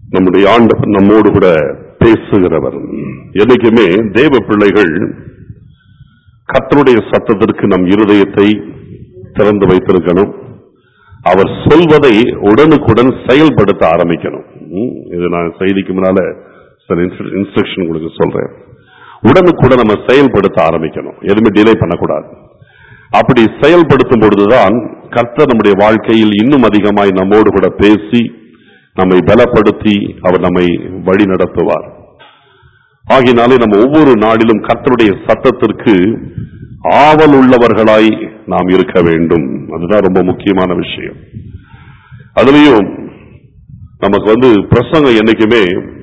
நம்முடைய ஆண்டவர் நம்மோடு கூட பேசுகிறவர் என்னைக்குமே தேவ பிள்ளைகள் கர்த்தருடைய சத்தத்திற்கு நம் இருதயத்தை திறந்து வைத்திருக்கணும் அவர் சொல்வதை உடனுக்குடன் செயல்படுத்த ஆரம்பிக்கணும் ம், இது நான் செய்திக்கு முன்னால சில இன்ஸ்ட்ரக்ஷன் உங்களுக்கு சொல்றேன் உடனுக்குடன் நம்ம செயல்படுத்த ஆரம்பிக்கணும் எதுவுமே டிலே பண்ணக்கூடாது அப்படி செயல்படுத்தும் பொழுதுதான் கர்த்தர் நம்முடைய வாழ்க்கையில் இன்னும் அதிகமாய் நம்மோடு கூட பேசி நம்மை பலப்படுத்தி அவர் நம்மை வழி நடத்துவார் ஆகினாலே நம்ம ஒவ்வொரு நாளிலும் கர்த்தருடைய சத்தத்திற்கு ஆவல் உள்ளவர்களாய் நாம் இருக்க வேண்டும் அதுதான் ரொம்ப முக்கியமான விஷயம் அதுலயும் நமக்கு வந்து பிரசங்கம் என்னைக்குமே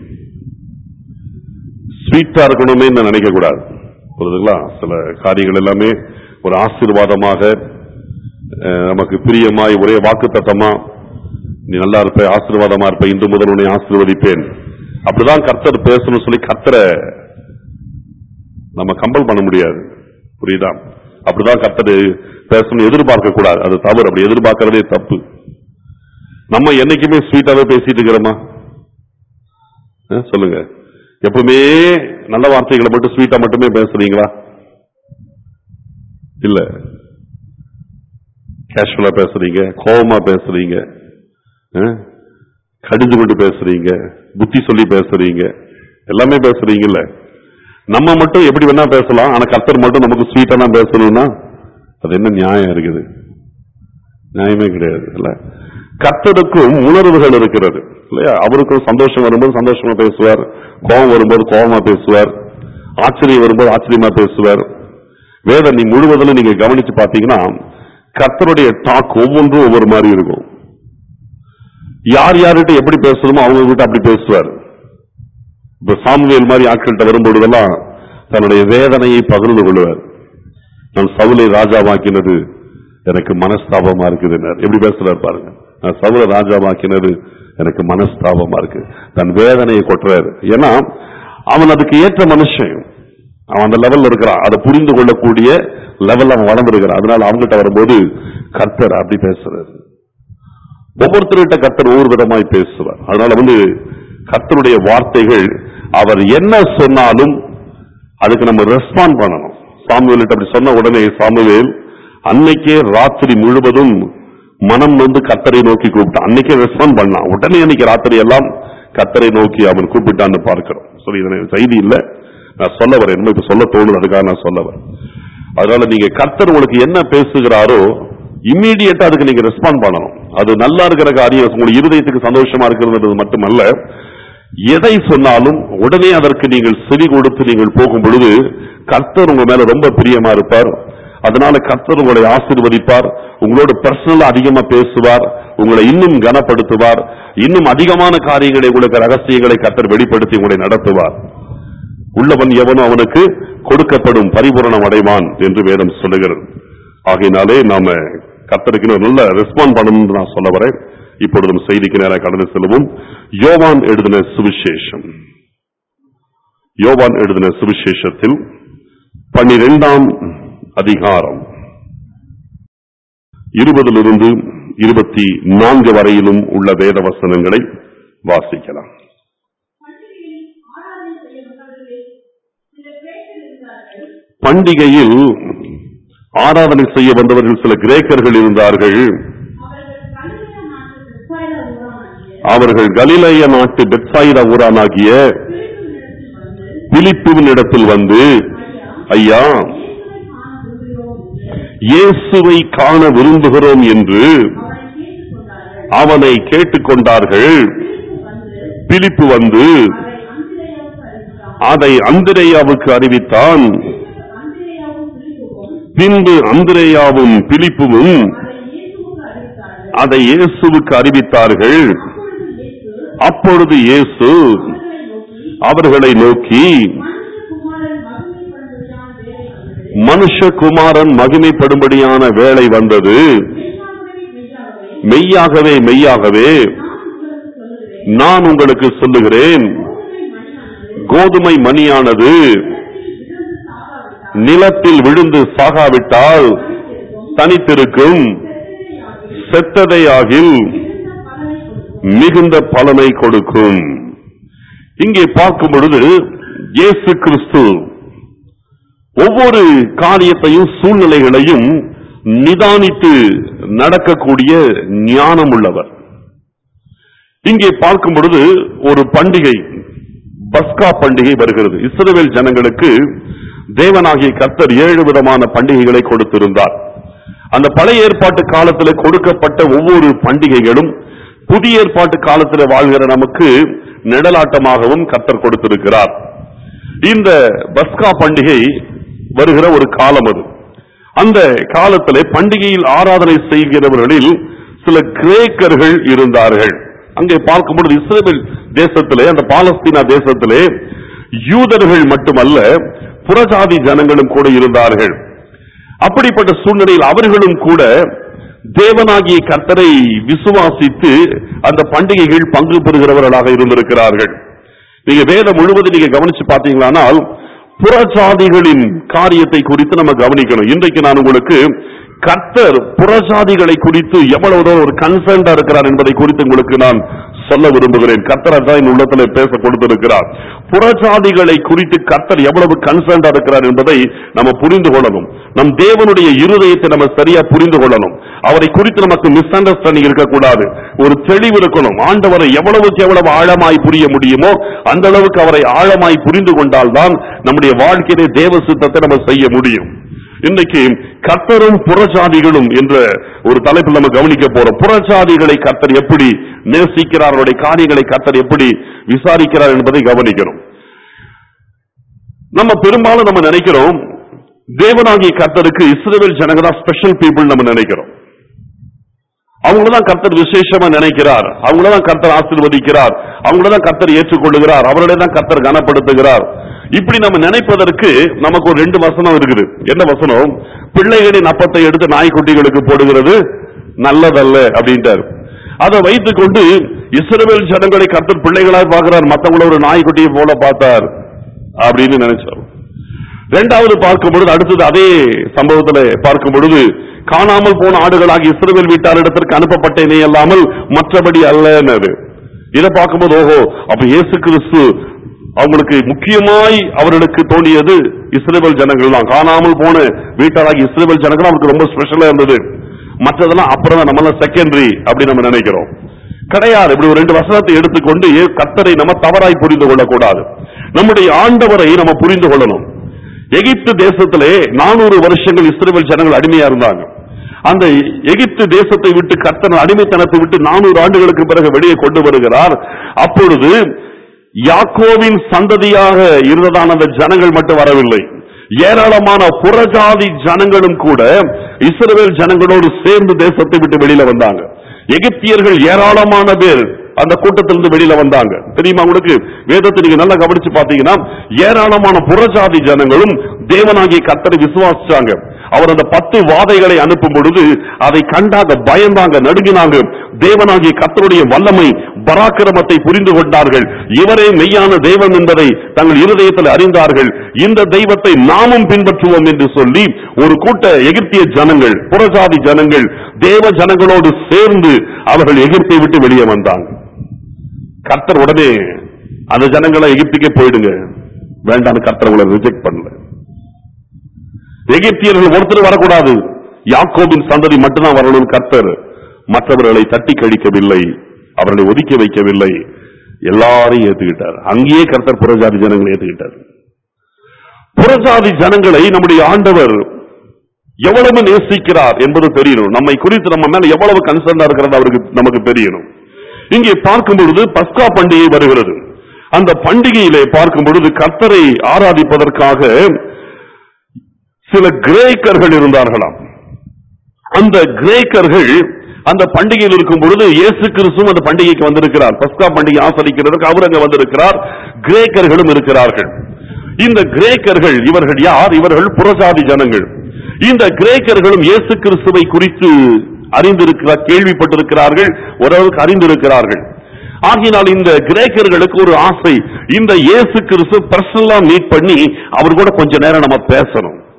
ஸ்வீட்டா இருக்கணுமே நினைக்க கூடாது புரியுதுங்களா சில காரியங்கள் எல்லாமே ஒரு ஆசீர்வாதமாக அஹ், நமக்கு பிரியமாய் ஒரே வாக்குத்தத்தமா நீ நல்லா இருப்ப ஆசீர்வாதமா இருப்ப இன்று முதல் உன்னை ஆசீர்வதிப்பேன் அப்படிதான் கர்த்தர் பேசணும்னு சொல்லி கர்த்தரை நம்ம கம்பல் பண்ண முடியாது புரியுதா அப்படிதான் கர்த்தர் பேசணும் எதிர்பார்க்க கூடாது அது தவறு அப்படி எதிர்பார்க்கறதே தப்பு நம்ம என்னைக்குமே ஸ்வீட்டாவே பேசிட்டு இருக்கிறோமா அஹ், சொல்லுங்க எப்பவுமே நல்ல வார்த்தைகளை மட்டும் ஸ்வீட்டா மட்டுமே பேசுறீங்களா இல்ல கேஷுவலா பேசுறீங்க கோபமா பேசுறீங்க அஹ், கடிந்து கொண்டு பேசுறீங்க புத்தி சொல்லி பேசுறீங்க எல்லாமே பேசுறீங்கல்ல நம்ம மட்டும் எப்படி வேணா பேசலாம் ஆனா கர்த்தர் மட்டும் நமக்கு ஸ்வீட்டா தான் பேசணும்னா அது என்ன நியாயம் இருக்குது நியாயமே கிடையாது இல்ல கர்த்தருக்கும் உணர்வுகள் இருக்கிறது இல்லையா அவருக்கும் சந்தோஷம் வரும்போது சந்தோஷமா பேசுவார் கோபம் வரும்போது கோபமா பேசுவார் ஆச்சரியம் வரும்போது ஆச்சரியமா பேசுவார் வேதம் நீ முழுவதிலும் நீங்க கவனிச்சு பாத்தீங்கன்னா கர்த்தருடைய டாக் ஒவ்வொன்றும் ஒவ்வொரு மாதிரி இருக்கும் யார் யார்கிட்ட எப்படி பேசணுமோ அவங்க கிட்ட அப்படி பேசுவார் இப்ப சாமுவேல் மாதிரி ஆட்கள்கிட்ட வரும்பொழுதெல்லாம் தன்னுடைய வேதனையை பகிர்ந்து கொள்வார் நான் சவுலை ராஜாவாக்கினது எனக்கு மனஸ்தாபமா இருக்குது எப்படி பேசுறாரு பாருங்க நான் சவுலை ராஜாவாக்கினது எனக்கு மனஸ்தாபமா இருக்கு தன் வேதனையை கொட்டுறாரு ஏன்னா அவன் அதுக்கு ஏற்ற மனுஷன் அவன் அந்த லெவல்ல இருக்கிறான் அதை புரிந்து கொள்ளக்கூடிய லெவல்ல அவன் வளர்ந்துருக்கிறான் அதனால அவங்ககிட்ட வரும்போது கர்த்தர் அப்படி பேசுறாரு ஒவ்வொருத்தர்கிட்ட கர்த்தர் ஒவ்வொரு விதமாய் பேசுவார் அதனால வந்து கர்த்தருடைய வார்த்தைகள் அவர் என்ன சொன்னாலும் அதுக்கு நம்ம ரெஸ்பாண்ட் பண்ணணும் சாமுவேல் அப்படி சொன்ன உடனே சாமுவேல் அன்னைக்கே ராத்திரி முழுவதும் மனம் நொந்து கர்த்தரை நோக்கி கூப்பிட்டான் அன்னைக்கே ரெஸ்பாண்ட் பண்ணான் உடனே அன்னைக்கு ராத்திரி எல்லாம் கர்த்தரை நோக்கி அவன் கூப்பிட்டான்னு பார்க்கிறோம் சரி இதனை செய்தி இல்ல நான் சொல்ல வரேன் என்ன இப்ப சொல்ல தோணுது அதுக்காக நான் சொல்ல வரேன் அதனால நீங்க கர்த்தர் உங்களுக்கு என்ன பேசுகிறாரோ இம்மீடியட்டா அதுக்கு நீங்க ரெஸ்பாண்ட் பண்ணணும் அது நல்லா இருக்கிற காரியம் உங்களுக்கு இருதயத்துக்கு சந்தோஷமா இருக்கிறது மட்டுமல்ல எதை சொன்னாலும் உடனே அதற்கு நீங்கள் செவி கொடுத்து நீங்கள் போகும் பொழுது கர்த்தர் உங்க மேல ரொம்ப பிரியமா இருப்பார் அதனால கர்த்தர் உங்களை ஆசீர்வதிப்பார் உங்களோட பர்சனலா அதிகமா பேசுவார் உங்களை இன்னும் கனப்படுத்துவார் இன்னும் அதிகமான காரியங்களை உங்களுக்கு ரகசியங்களை கர்த்தர் வெளிப்படுத்தி உங்களை நடத்துவார் உள்ளவன் எவனோ அவனுக்கு கொடுக்கப்படும் பரிபூரணம் அடைவான் என்று வேதம் சொல்லுகிறது ஆகையினாலே நாம கர்த்தருக்கு இன்னும் நல்ல ரெஸ்பாண்ட் பண்ணணும்னு நான் சொல்ல வரேன் இப்பொழுதும் செய்திக்கு நேரம் கடந்து செல்வோம் யோவான் எழுதின சுவிசேஷம் யோவான் எழுதின சுவிசேஷத்தில் பன்னிரெண்டாம் அதிகாரம் இருபதிலிருந்து இருபத்தி நான்கு வரையிலும் உள்ள வேத வசனங்களை வாசிக்கலாம் பண்டிகையில் ஆராதனை செய்ய வந்தவர்கள் சில கிரேக்கர்கள் இருந்தார்கள் பண்டிகையில் ஆராதனை செய்ய வந்தவர்கள் சில கிரேக்கர்கள் இருந்தார்கள் அவர்கள் கலிலேய நாட்டு பெட்சாயிரா ஊரானாகிய பிலிப்புவின் இடத்தில் வந்து பிலிப்புவினிடத்தில் வந்து ஐயா ஐயா இயேசுவை காண விரும்புகிறோம் என்று இயேசுவை காண விரும்புகிறோம் என்று அவனை அவனை கேட்டுக்கொண்டார்கள் கேட்டுக்கொண்டார்கள் பிலிப்பு வந்து பிலிப்பு வந்து அதை அந்திரேயாவுக்கு அறிவித்தான் அதை அந்திரேயாவுக்கு அறிவித்தான் பின்பு பின்பு அந்திரேயாவும் பிலிப்புவும் அந்திரேயாவும் பிலிப்புவும் அதை இயேசுவுக்கு அறிவித்தார்கள் அதை இயேசுவுக்கு அறிவித்தார்கள் அப்பொழுது இயேசு அப்பொழுது இயேசு அவர்களை நோக்கி அவர்களை நோக்கி மனுஷகுமாரன் மகிமைப்படும்படியான வேலை வந்தது மனுஷகுமாரன் மகிமைப்படும்படியான வேளை வந்தது மெய்யாகவே மெய்யாகவே மெய்யாகவே மெய்யாகவே நான் உங்களுக்கு சொல்லுகிறேன் நான் உங்களுக்கு சொல்லுகிறேன் கோதுமை மணியானது கோதுமை மணியானது நிலத்தில் விழுந்து சாகாவிட்டால் தனித்திருக்கும் தனித்திருக்கும் செத்ததையாகி செத்ததையாகில் மிகுந்த பலனை கொடுக்கும் இங்கே பார்க்கும் பொழுது இயேசு கிறிஸ்து ஒவ்வொரு காரியத்தையும் சூழ்நிலைகளையும் நிதானித்து நடக்கக்கூடிய ஞானம் உள்ளவர் இங்கே பார்க்கும் பொழுது ஒரு பண்டிகை பஸ்கா பண்டிகை வருகிறது இஸ்ரவேல் ஜனங்களுக்கு தேவனாகிய கர்த்தர் ஏழு விதமான பண்டிகைகளை கொடுத்திருந்தார் அந்த பழைய ஏற்பாட்டு காலத்தில் கொடுக்கப்பட்ட ஒவ்வொரு பண்டிகைகளும் புதிய ஏற்பாட்டு காலத்தில் வாழ்கிற நமக்கு நிழலாட்டமாகவும் கர்த்தர் கொடுத்திருக்கிறார் இந்த பஸ்கா பண்டிகை வருகிற ஒரு காலம் அது அந்த காலத்திலே பண்டிகையில் ஆராதனை செய்கிறவர்களில் சில கிரேக்கர்கள் இருந்தார்கள் அங்கே பார்க்கும் பொழுது இஸ்ரேல் தேசத்திலே அந்த பாலஸ்தீனா தேசத்திலே யூதர்கள் மட்டுமல்ல புறஜாதி ஜனங்களும் கூட இருந்தார்கள் அப்படிப்பட்ட சூழ்நிலையில் அவர்களும் கூட தேவனாகிய கர்த்தரை விசுவாசித்து அந்த பண்டிகைகள் பங்கு பெறுகிறவர்களாக இருந்திருக்கிறார்கள் நீங்க வேதம் முழுவதும் நீங்க கவனிச்சு பாத்தீங்களானால் புறஜாதிகளின் காரியத்தை குறித்து நம்ம கவனிக்கணும் இன்றைக்கு நான் உங்களுக்கு கர்த்தர் புறஜாதிகளை குறித்து எவ்வளவு தூரம் ஒரு கன்சர்ன்டா இருக்கிறார் என்பதை குறித்து உங்களுக்கு நான் சொல்ல விரும்புகிறேன் கர்த்தர் அதான் என் உள்ளத்துல பேச கொடுத்திருக்கிறார் புறஜாதிகளை குறித்து கர்த்தர் எவ்வளவு கன்சர்ன்டா இருக்கிறார் என்பதை நம்ம புரிந்து கொள்ளணும் நம் தேவனுடைய இருதயத்தை நம்ம சரியா புரிந்து கொள்ளணும் அவரை குறித்து நமக்கு மிஸ் அண்டர்ஸ்டாண்டிங் இருக்கக்கூடாது ஒரு தெளிவு இருக்கணும் ஆண்டவரை எவ்வளவுக்கு எவ்வளவு ஆழமாய் புரிய முடியுமோ அந்த அளவுக்கு அவரை ஆழமாய் புரிந்து கொண்டால்தான் நம்முடைய வாழ்க்கையிலே தேவ சித்தத்தை நம்ம செய்ய முடியும் இன்னைக்கு கர்த்தரும் புறஜாதிகளும் என்ற ஒரு தலைப்பில் நம்ம கவனிக்க போறோம் புறஜாதிகளை கர்த்தர் எப்படி நேசிக்கிறார் அவருடைய காரியங்களை கர்த்தர் எப்படி விசாரிக்கிறார் என்பதை கவனிக்கணும் நம்ம பெரும்பாலும் நம்ம நினைக்கிறோம் தேவனாகிய கர்த்தருக்கு இஸ்ரேல் ஜனங்க தான் ஸ்பெஷல் பீப்புள் நம்ம நினைக்கிறோம் அவங்களதான் கர்த்தர் விசேஷமா நினைக்கிறார் அவங்களதான் கர்த்தர் ஆசீர்வதிக்கிறார் அவங்களதான் கர்த்தர் ஏற்றுக்கொள்ளுகிறார் அவர்களே தான் கர்த்தர் கனப்படுத்துகிறார் இப்படி நம்ம நினைப்பதற்கு நமக்கு ஒரு ரெண்டு வசனம் இருக்குது என்ன வசனம் பிள்ளைகளின் அப்பத்தை எடுத்து நாய்க்குட்டிகளுக்கு போடுகிறது நல்லதல்ல அப்படின்ட்டார் அதை வைத்துக் கொண்டு இஸ்ரவேல் ஜனங்களை கர்த்தர் பிள்ளைகளாய் பார்க்கிறார் மத்தவங்கள ஒரு நாய்க்குட்டியை போல பார்த்தார் அப்படின்னு நினைச்சார் இரண்டாவது பார்க்கும் பொழுது அடுத்தது அதே சம்பவத்துல பார்க்கும் பொழுது காணாமல் போன ஆடுகளாகி இஸ்ரவேல் வீட்டாரிடத்திற்கு அனுப்பப்பட்டேனே அல்லாமல் மற்றபடி அல்லது இதை பார்க்கும்போது ஓஹோ அப்ப இயேசு கிறிஸ்து அவங்களுக்கு முக்கியமாய் அவர்களுக்கு தோணியது இஸ்ரேல் ஜனங்கள் தான் காணாமல் போன வீட்டாராகி இஸ்ரேல் ஜனங்கள் அவருக்கு ரொம்ப ஸ்பெஷலா இருந்தது மற்றதெல்லாம் அப்புறம் தான் நம்ம செகண்டரி அப்படி நம்ம நினைக்கிறோம் கிடையாது இப்படி ஒரு ரெண்டு வசனத்தை எடுத்துக்கொண்டு ஏ- கர்த்தரை நம்ம தவறாய் புரிந்து கொள்ளக்கூடாது நம்முடைய ஆண்டவரை நம்ம புரிந்து கொள்ளணும் எகிப்து தேசத்திலே நானூறு வருஷங்கள் இஸ்ரேல் ஜனங்கள் அடிமையா இருந்தாங்க அந்த எகிப்து தேசத்தை விட்டு கர்த்தர் அடிமைத்தனத்தை விட்டு நானூறு ஆண்டுகளுக்கு பிறகு வெளியே கொண்டு வருகிறார் அப்பொழுது யாக்கோவின் சந்ததியாக இருந்ததான அந்த ஜனங்கள் மட்டும் வரவில்லை ஏராளமான புறஜாதி ஜனங்களும் கூட இஸ்ரவேல் ஜனங்களோடு சேர்ந்து தேசத்தை விட்டு வெளியில வந்தாங்க எகிப்தியர்கள் ஏராளமான பேர் அந்த கூட்டத்திலிருந்து வெளியில வந்தாங்க தெரியுமா உங்களுக்கு வேதத்தை நீங்க நல்லா கவனிச்சு பாத்தீங்கன்னா ஏராளமான புறஜாதி ஜனங்களும் தேவனாகிய கர்த்தரை விசுவாசிச்சாங்க அவர் அந்த பத்து வாதைகளை அனுப்பும் பொழுது அதை கண்டாங்க பயந்தாங்க நடுங்கினாங்க தேவனாகிய கர்த்தருடைய வல்லமை பராக்கிரமத்தை புரிந்து கொண்டார்கள் இவரே மெய்யான தெய்வம் என்பதை தங்கள் இருதயத்தில் அறிந்தார்கள் இந்த தெய்வத்தை நாமும் பின்பற்றுவோம் என்று சொல்லி ஒரு கூட்ட எகிப்திய ஜனங்கள் புறஜாதி ஜனங்கள் தேவ ஜனங்களோடு சேர்ந்து அவர்கள் எகிப்தை விட்டு வெளியே வந்தாங்க கர்த்தர் உடனே அந்த ஜனங்களை எகிப்துக்கே போயிடுங்க வேண்டாம் கர்த்தர் உங்களை ரிஜெக்ட் பண்ணல எகிப்தியர்கள் ஒருத்தர் வரக்கூடாது யாக்கோபின் சந்ததி மட்டும்தான் வரணும் கர்த்தர் மற்றவர்களை தட்டி கழிக்கவில்லை அவர்களை ஒதுக்கி வைக்கவில்லை எல்லாரையும் ஏத்துக்கிட்டார் அங்கேயே கர்த்தர் புறஜாதி ஜனங்களை ஏத்துக்கிட்டார் புறஜாதி ஜனங்களை நம்முடைய ஆண்டவர் எவ்வளவு நேசிக்கிறார் என்பது தெரியணும் நம்மை குறித்து நம்ம மேல எவ்வளவு கன்சர்னா இருக்கிறது அவருக்கு நமக்கு தெரியணும் இங்கே பார்க்கும் பொழுது பஸ்கா பண்டிகை வருகிறது அந்த பண்டிகையிலே பார்க்கும் பொழுது கர்த்தரை ஆராதிப்பதற்காக சில கிரேக்கர்கள் இருந்தார்களாம் அந்த கிரேக்கர்கள் அந்த பண்டிகையில் இருக்கும் பொழுது இயேசு கிறிஸ்துவும் அந்த பண்டிகைக்கு வந்திருக்கிறார் பஸ்கா பண்டிகை ஆசரிக்கிறதுக்கு அவர் அங்க வந்திருக்கிறார் கிரேக்கர்களும் இருக்கிறார்கள் இந்த கிரேக்கர்கள் இவர்கள் யார் இவர்கள் புறஜாதி ஜனங்கள் இந்த கிரேக்கர்களும் இயேசு கிறிஸ்துவை குறித்து அறிந்திருக்கிறார் கேள்விப்பட்டிருக்கிறார்கள் ஓரளவுக்கு அறிந்திருக்கிறார்கள் ஆகினால் இந்த கிரேக்கர்களுக்கு ஒரு ஆசை இந்த இயேசு கிறிஸ்து பர்சனலா மீட் பண்ணி அவர் கூட கொஞ்ச நேரம் நம்ம பேசணும்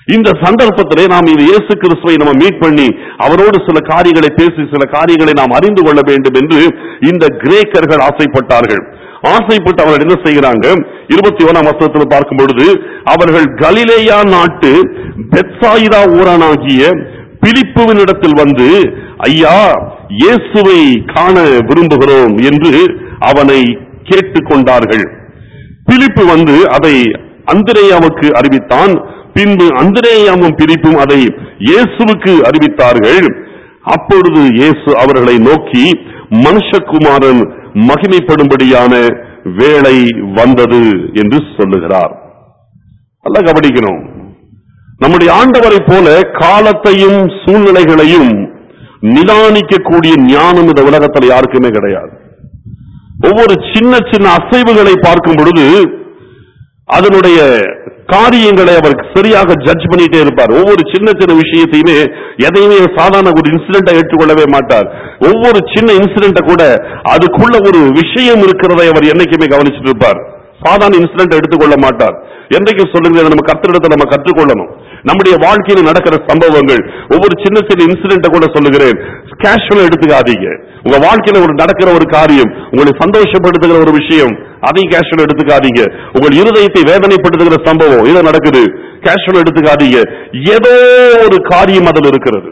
இந்த சந்தர்ப்பத்திலே நாம் இது இயேசு கிறிஸ்துவை நம்ம மீட் பண்ணி அவரோடு சில காரியங்களை பேசி சில காரியங்களை நாம் அறிந்து கொள்ள வேண்டும் என்று இந்த கிரேக்கர்கள் ஆசைப்பட்டார்கள் ஆசைப்பட்டு அவர்கள் என்ன செய்கிறாங்க இருபத்தி ஓராம் வசனத்தில் பார்க்கும் பொழுது அவர்கள் கலிலேயா நாட்டு பெத்சாயிதா ஊரானாகிய பிலிப்புவினிடத்தில் வந்து ஐயா இயேசுவை காண விரும்புகிறோம் என்று அவனை கேட்டுக்கொண்டார்கள் பிலிப்பு வந்து அதை அந்திரேயாவுக்கு அறிவித்தான் பின்பு அந்திரேயாவும் பிலிப்பும் அதை இயேசுவுக்கு அறிவித்தார்கள் அப்பொழுது இயேசு அவர்களை நோக்கி மனுஷகுமாரன் மகிமைப்படும்படியான வேளை வந்தது என்று சொல்லுகிறார் நல்லா கவனிக்கணும் நம்முடைய ஆண்டவரை போல காலத்தையும் சூழ்நிலைகளையும் நிதானிக்கக்கூடிய ஞானம் இந்த உலகத்தில் யாருக்குமே கிடையாது ஒவ்வொரு சின்ன சின்ன அசைவுகளை பார்க்கும் பொழுது அதனுடைய காரியங்களை அவர் சரியாக ஜட்ஜ் பண்ணிட்டே இருப்பார் ஒவ்வொரு சின்ன சின்ன விஷயத்தையுமே எதையுமே சாதாரண ஒரு இன்சிடென்ட்டை ஏற்றுக்கொள்ளவே மாட்டார் ஒவ்வொரு சின்ன இன்சிடென்ட்டை கூட அதுக்குள்ள ஒரு விஷயம் இருக்கிறதை அவர் என்னைக்குமே கவனிச்சுட்டு இருப்பார் சாதாரண இன்சிடென்ட் எடுத்துக்கொள்ள மாட்டார் என்றைக்கு சொல்லுங்க நம்ம கத்திரிடத்தை நம்ம கற்றுக்கொள்ளணும் நம்முடைய வாழ்க்கையில் நடக்கிற சம்பவங்கள் ஒவ்வொரு சின்ன சின்ன இன்சிடென்ட்டை கூட சொல்லுகிறேன் கேஷுவலா எடுத்துக்காதீங்க உங்க வாழ்க்கையில ஒரு நடக்கிற ஒரு காரியம் உங்களை சந்தோஷப்படுத்துகிற ஒரு விஷயம் அதையும் கேஷுவல் எடுத்துக்காதீங்க உங்கள் இருதயத்தை வேதனைப்படுத்துகிற சம்பவம் இது நடக்குது கேஷுவல் எடுத்துக்காதீங்க ஏதோ ஒரு காரியம் அதில் இருக்கிறது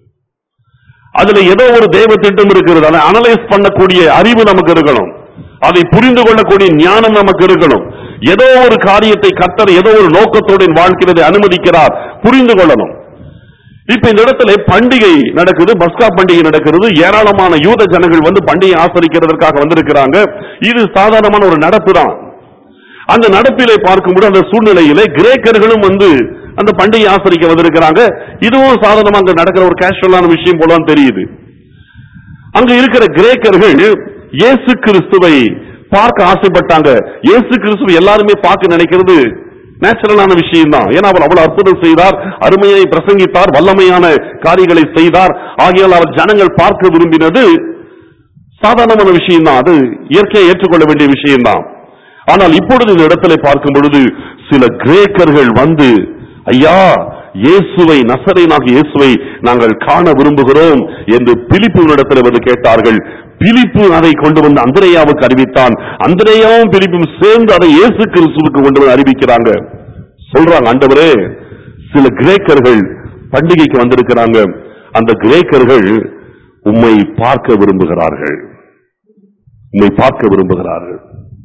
அதுல ஏதோ ஒரு தெய்வ திட்டம் இருக்கிறது அதை அனலைஸ் பண்ணக்கூடிய அறிவு நமக்கு இருக்கணும் அதை புரிந்து கொள்ளக்கூடிய ஞானம் நமக்கு இருக்கணும் ஏதோ ஒரு காரியத்தை கத்தர் ஏதோ ஒரு நோக்கத்தோடு என் வாழ்க்கையில் இதை அனுமதிக்கிறார் புரிந்து கொள்ளணும் இப்ப இந்த இடத்துல பண்டிகை நடக்குது பஸ்கா பண்டிகை நடக்கிறது ஏராளமான யூத ஜனங்கள் வந்து பண்டிகை ஆசரிக்கிறதற்காக வந்திருக்கிறாங்க இது சாதாரணமான ஒரு நடப்பு தான் அந்த நடப்பிலே பார்க்கும்போது அந்த சூழ்நிலையிலே கிரேக்கர்களும் வந்து அந்த பண்டிகை ஆசரிக்க வந்திருக்கிறாங்க இதுவும் சாதாரணமா அங்க நடக்கிற ஒரு கேஷுவலான விஷயம் போல தான் தெரியுது அங்க இருக்கிற கிரேக்கர்கள் இயேசு கிறிஸ்துவை பார்க்க ஆசைப்பட்டாங்க இயேசு கிறிஸ்துவை எல்லாருமே பார்க்க நினைக்கிறது நேச்சுரலான விஷயம் தான் ஏன்னா அவர் அவ்வளவு அற்புதம் செய்தார் அருமையை பிரசங்கித்தார் வல்லமையான காரியங்களை செய்தார் ஆகையால் அவர் ஜனங்கள் பார்க்க விரும்பினது சாதாரணமான விஷயம் தான் அது இயற்கையை ஏற்றுக்கொள்ள வேண்டிய விஷயம் தான் ஆனால் இப்பொழுது இந்த இடத்துல பார்க்கும் பொழுது சில கிரேக்கர்கள் வந்து ஐயா இயேசுவை நசரேனாக இயேசுவை நாங்கள் காண விரும்புகிறோம் என்று பிலிப்புவினிடத்தில் வந்து கேட்டார்கள் பிலிப்பு அதை கொண்டு வந்து அந்திரேயாவுக்கு அறிவித்தான் அந்திரேயாவும் பிலிப்பும் சேர்ந்து அதை இயேசு கிறிஸ்துவுக்கு கொண்டு வந்து அறிவிக்கிறாங்க சொல்றாங்க ஆண்டவரே சில கிரேக்கர்கள் பண்டிகைக்கு வந்திருக்கிறாங்க அந்த கிரேக்கர்கள் உம்மை பார்க்க விரும்புகிறார்கள் உம்மை பார்க்க விரும்புகிறார்கள்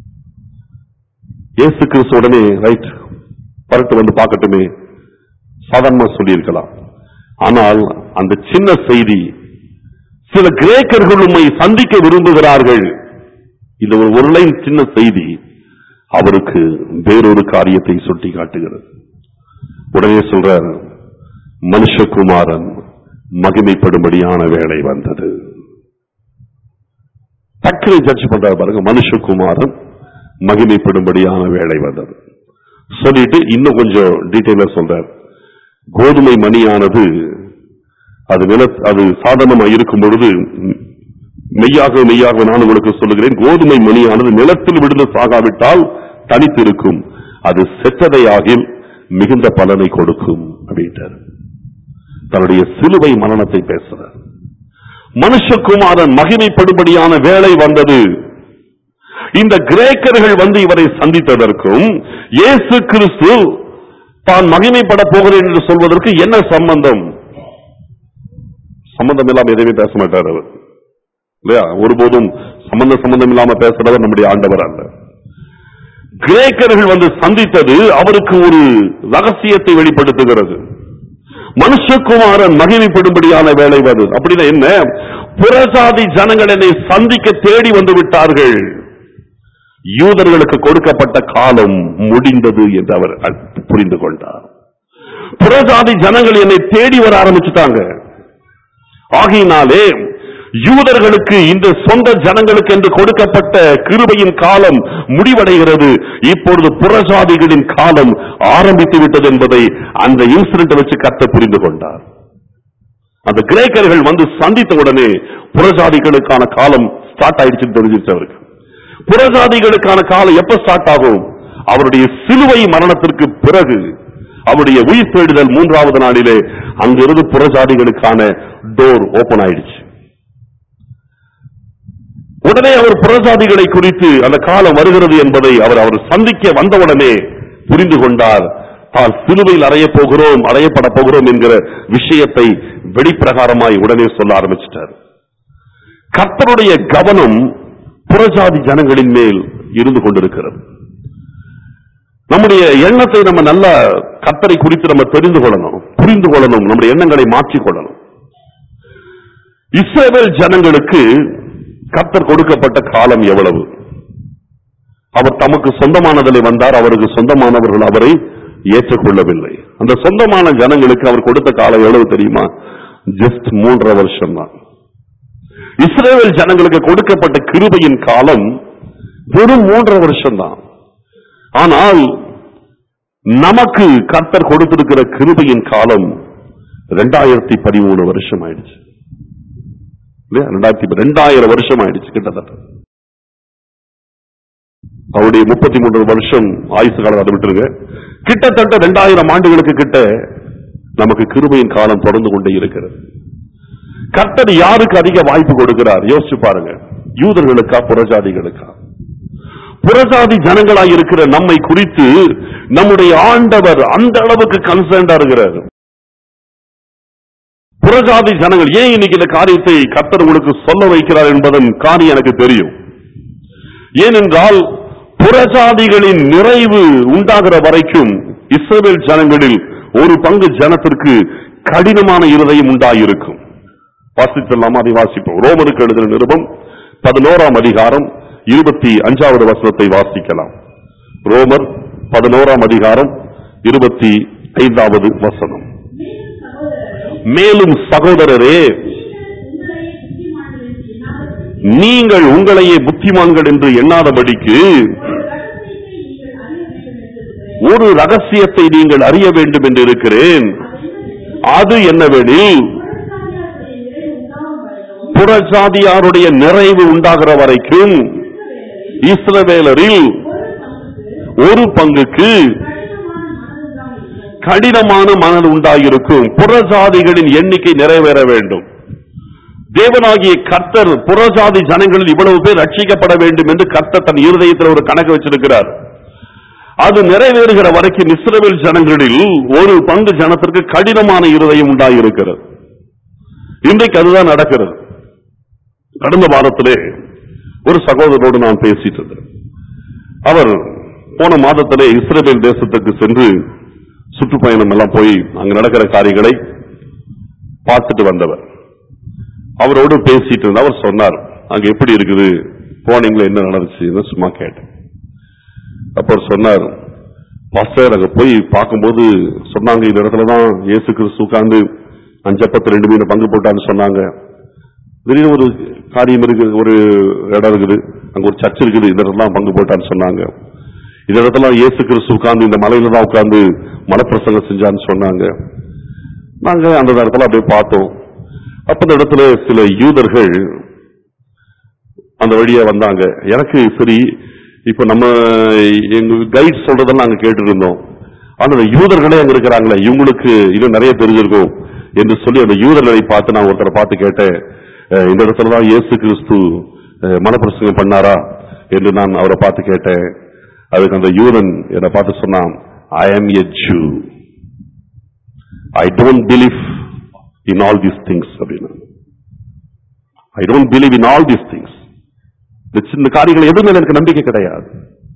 இயேசு கிறிஸ்து உடனே ரைட் பரட்டு வந்து பார்க்கட்டுமே சாதாரணமா சொல்லியிருக்கலாம் ஆனால் அந்த சின்ன செய்தி சில கிரேக்கர்கள் உம்மை சந்திக்க விரும்புகிறார்கள் இது ஒரு ஒரு லைன் சின்ன செய்தி அவருக்கு வேறொரு காரியத்தை சுட்டி காட்டுகிறது உடனே சொல்றார் மனுஷகுமாரன் மகிமைப்படும்படியான வேலை வந்தது டக்குனு ஜட்ஜ் பண்றாரு பாருங்க மனுஷகுமாரன் மகிமைப்படும்படியான வேலை வந்தது சொல்லிட்டு இன்னும் கொஞ்சம் டீட்டெயிலா சொல்றார் கோதுமை மணியானது அது நில அது சாதனமா இருக்கும் பொழுது ம், மெய்யாக மெய்யாக நான் உங்களுக்கு சொல்லுகிறேன் கோதுமை மணியானது நிலத்தில் விழுந்து சாகாவிட்டால் தனித்திருக்கும் அது செத்ததையாகில் மிகுந்த பலனை கொடுக்கும் அப்படின்ட்டார் தன்னுடைய சிலுவை மரணத்தை பேசுறார் மனுஷகுமாரன் மகிமைப்படும்படியான வேலை வந்தது இந்த கிரேக்கர்கள் வந்து இவரை சந்தித்ததற்கும் இயேசு கிறிஸ்து தான் மகிமைப்பட போகிறேன் என்று சொல்வதற்கு என்ன சம்பந்தம் சம்பந்தம் இல்லாம எதுவுமே பேச மாட்டார் அவர் இல்லையா ஒருபோதும் சம்பந்த சம்பந்தம் இல்லாம பேசுறவர் நம்முடைய ஆண்டவர் அல்ல கிரேக்கர்கள் வந்து சந்தித்தது அவருக்கு ஒரு ரகசியத்தை வெளிப்படுத்துகிறது மனுஷகுமாரன் மகிமைப்படும்படியான வேலை வருது அப்படின்னா என்ன புறஜாதி ஜனங்கள் என்னை சந்திக்க தேடி வந்து விட்டார்கள் யூதர்களுக்கு கொடுக்கப்பட்ட காலம் முடிந்தது என்று அவர் அ- புரிந்து கொண்டார் புறஜாதி ஜனங்கள் என்னை தேடி வர ஆரம்பிச்சுட்டாங்க ஆகையினாலே யூதர்களுக்கு இந்த சொந்த ஜனங்களுக்கு என்று கொடுக்கப்பட்ட கிருபையின் காலம் முடிவடைகிறது இப்பொழுது புறஜாதிகளின் காலம் ஆரம்பித்து விட்டது என்பதை அந்த இன்சிடென்ட் வச்சு கத்த புரிந்து கொண்டார் அந்த கிரேக்கர்கள் வந்து சந்தித்த உடனே புறஜாதிகளுக்கான காலம் ஸ்டார்ட் ஆயிடுச்சுன்னு தெரிஞ்சிருச்சு அவருக்கு புறஜாதிகளுக்கான காலம் எப்ப ஸ்டார்ட் ஆகும் அவருடைய சிலுவை மரணத்திற்கு பிறகு அவருடைய உயிர் தேடுதல் மூன்றாவது நாளிலே அங்கிருந்து புறஜாதிகளுக்கான டோர் ஓபன் ஆயிடுச்சு உடனே அவர் புறஜாதிகளை குறித்து அந்த காலம் வருகிறது என்பதை அவர் அவர் சந்திக்க வந்தவுடனே புரிந்து கொண்டார் தான் சிலுவையில் அறையப் போகிறோம் அறையப்பட போகிறோம் என்கிற விஷயத்தை வெளிப்பிரகாரமாய் உடனே சொல்ல ஆரம்பிச்சிட்டார் கர்த்தருடைய கவனம் புறஜாதி ஜனங்களின் மேல் இருந்து கொண்டிருக்கிறது நம்முடைய எண்ணத்தை நம்ம நல்லா கர்த்தரை குறித்து நம்ம தெரிந்து கொள்ளணும் புரிந்து கொள்ளணும் நம்முடைய எண்ணங்களை மாற்றிக் கொள்ளணும் இஸ்ரவேல் ஜனங்களுக்கு கர்த்தர் கொடுக்கப்பட்ட காலம் எவ்வளவு அவர் தமக்கு சொந்தமானதிலே வந்தார் அவருக்கு சொந்தமானவர்கள் அவரை ஏற்றுக்கொள்ளவில்லை அந்த சொந்தமான ஜனங்களுக்கு அவர் கொடுத்த காலம் எவ்வளவு தெரியுமா ஜஸ்ட் மூன்றரை வருஷம் தான் இஸ்ரேல் ஜனங்களுக்கு கொடுக்கப்பட்ட கிருபையின் காலம் வெறும் மூன்றரை வருஷம் தான் ஆனால் நமக்கு கர்த்தர் கொடுத்திருக்கிற கிருபையின் காலம் ரெண்டாயிரத்தி பதிமூணு வருஷம் ஆயிடுச்சு இல்லையா ரெண்டாயிரத்தி ரெண்டாயிரம் வருஷம் ஆயிடுச்சு கிட்டத்தட்ட அவருடைய முப்பத்தி மூன்று வருஷம் ஆயுசு காலம் அதை விட்டுருங்க கிட்டத்தட்ட ரெண்டாயிரம் ஆண்டுகளுக்கு கிட்ட நமக்கு கிருபையின் காலம் தொடர்ந்து கொண்டே இருக்கிறது கர்த்தர் யாருக்கு அதிக வாய்ப்பு கொடுக்கிறார் யோசிச்சு பாருங்க யூதர்களுக்கா புறஜாதிகளுக்கா புறஜாதி ஜனங்களாய் இருக்கிற நம்மை குறித்து நம்முடைய ஆண்டவர் அந்த அளவுக்கு கன்சர்ன்டா இருக்கிறார் புறஜாதி ஜனங்கள் ஏன் இன்னைக்கு இந்த காரியத்தை கர்த்தர் உங்களுக்கு சொல்ல வைக்கிறார் என்பதன் காரியம் எனக்கு தெரியும் ஏனென்றால் புறஜாதிகளின் நிறைவு உண்டாகிற வரைக்கும் இஸ்ரவேல் ஜனங்களில் ஒரு பங்கு ஜனத்திற்கு கடினமான இருதயம் உண்டாயிருக்கும் வாசித்தலாமா அதை வாசிப்போம் ரோமருக்கு எழுதின நிருபம் பதினோராம் அதிகாரம் இருபத்தி அஞ்சாவது வசனத்தை வாசிக்கலாம் ரோமர் பதினோராம் அதிகாரம் இருபத்தி ஐந்தாவது வசனம் மேலும் சகோதரரே மேலும் சகோதரரே நீங்கள் உங்களையே புத்திமான்கள் என்று எண்ணாதபடிக்கு நீங்கள் உங்களையே புத்திமான்கள் என்று எண்ணாதபடிக்கு ஒரு ரகசியத்தை நீங்கள் அறிய வேண்டும் என்று இருக்கிறேன். ஒரு ரகசியத்தை நீங்கள் அறிய வேண்டும் என்று இருக்கிறேன் அது என்னவெனில், அது என்னவெனில் புறஜாதியாருடைய நிறைவு உண்டாகும் வரைக்கும் புறஜாதியாருடைய நிறைவு உண்டாகிற வரைக்கும் இஸ்ரவேலரில் ஒரு ஒரு பங்குக்கு பங்குக்கு கடினமான மனது கடினமான மனது உண்டாயிருக்கும். உண்டாயிருக்கும் புறஜாதிகளின் எண்ணிக்கை நிறைவேற வேண்டும் தேவனாகிய கர்த்தர் புறஜாதி ஜனங்களில் இவ்வளவு பேர் ரட்சிக்கப்பட வேண்டும் என்று கர்த்தர் தன் இருதயத்தில் ஒரு கணக்கு வச்சிருக்கிறார் அது நிறைவேறுகிற வரைக்கும் இஸ்ரவேல் ஜனங்களில் ஒரு பங்கு ஜனத்திற்கு கடினமான இருதயம் உண்டாயிருக்கிறது இன்றைக்கு அதுதான் நடக்கிறது கடந்த வாரத்திலே ஒரு சகோதரரோடு நான் பேசிட்டு இருந்தேன் அவர் போன மாதத்திலே இஸ்ரேல் தேசத்துக்கு சென்று சுற்றுப்பயணம் எல்லாம் போய் அங்க நடக்கிற காரியங்களை பார்த்துட்டு வந்தவர் அவரோடு பேசிட்டு இருந்த அவர் சொன்னார் அங்க எப்படி இருக்குது போனீங்களா என்ன நடந்துச்சுன்னு சும்மா கேட்டேன் அப்ப அவர் சொன்னார் பாஸ்டர் அங்க போய் பார்க்கும்போது சொன்னாங்க இந்த இடத்துல தான் இயேசு கிறிஸ்து உட்கார்ந்து அஞ்சப்பத்து ரெண்டு மீன் பங்கு போட்டான்னு சொன்னாங்க திடீர்னு ஒரு காரியம் இருக்குது ஒரு இடம் இருக்குது அங்க ஒரு சர்ச் இருக்குது இந்த இடத்துல தான் பங்கு போட்டான்னு சொன்னாங்க இந்த இடத்துல இயேசு கிறிஸ்து உட்கார்ந்து இந்த மலையில தான் உட்கார்ந்து மலப்பிரசங்கம் செஞ்சான்னு சொன்னாங்க நாங்க அந்த இடத்துல அப்படியே பார்த்தோம் அப்ப அந்த இடத்துல சில யூதர்கள் அந்த வழியா வந்தாங்க எனக்கு சரி இப்ப நம்ம எங்க கைட் சொல்றதெல்லாம் நாங்க கேட்டு இருந்தோம் ஆனா அந்த யூதர்களே அங்க இருக்கிறாங்களே இவங்களுக்கு இன்னும் நிறைய தெரிஞ்சிருக்கும் என்று சொல்லி அந்த யூதர்களை பார்த்து நான் ஒருத்தரை பார்த்து கேட்டேன் அஹ் இந்த இடத்துல தான் இயேசு கிறிஸ்து அஹ் மனப்பிரசங்கம் பண்ணாரா என்று நான் அவரை பார்த்து கேட்டேன் அதுக்கு அந்த யூதன் என்னை பார்த்து சொன்னான் I am a Jew I don't believe in all these things அப்படின்னு I don't believe in all these things இந்த சின்ன காரியங்கள் எதுவுமே எனக்கு நம்பிக்கை கிடையாது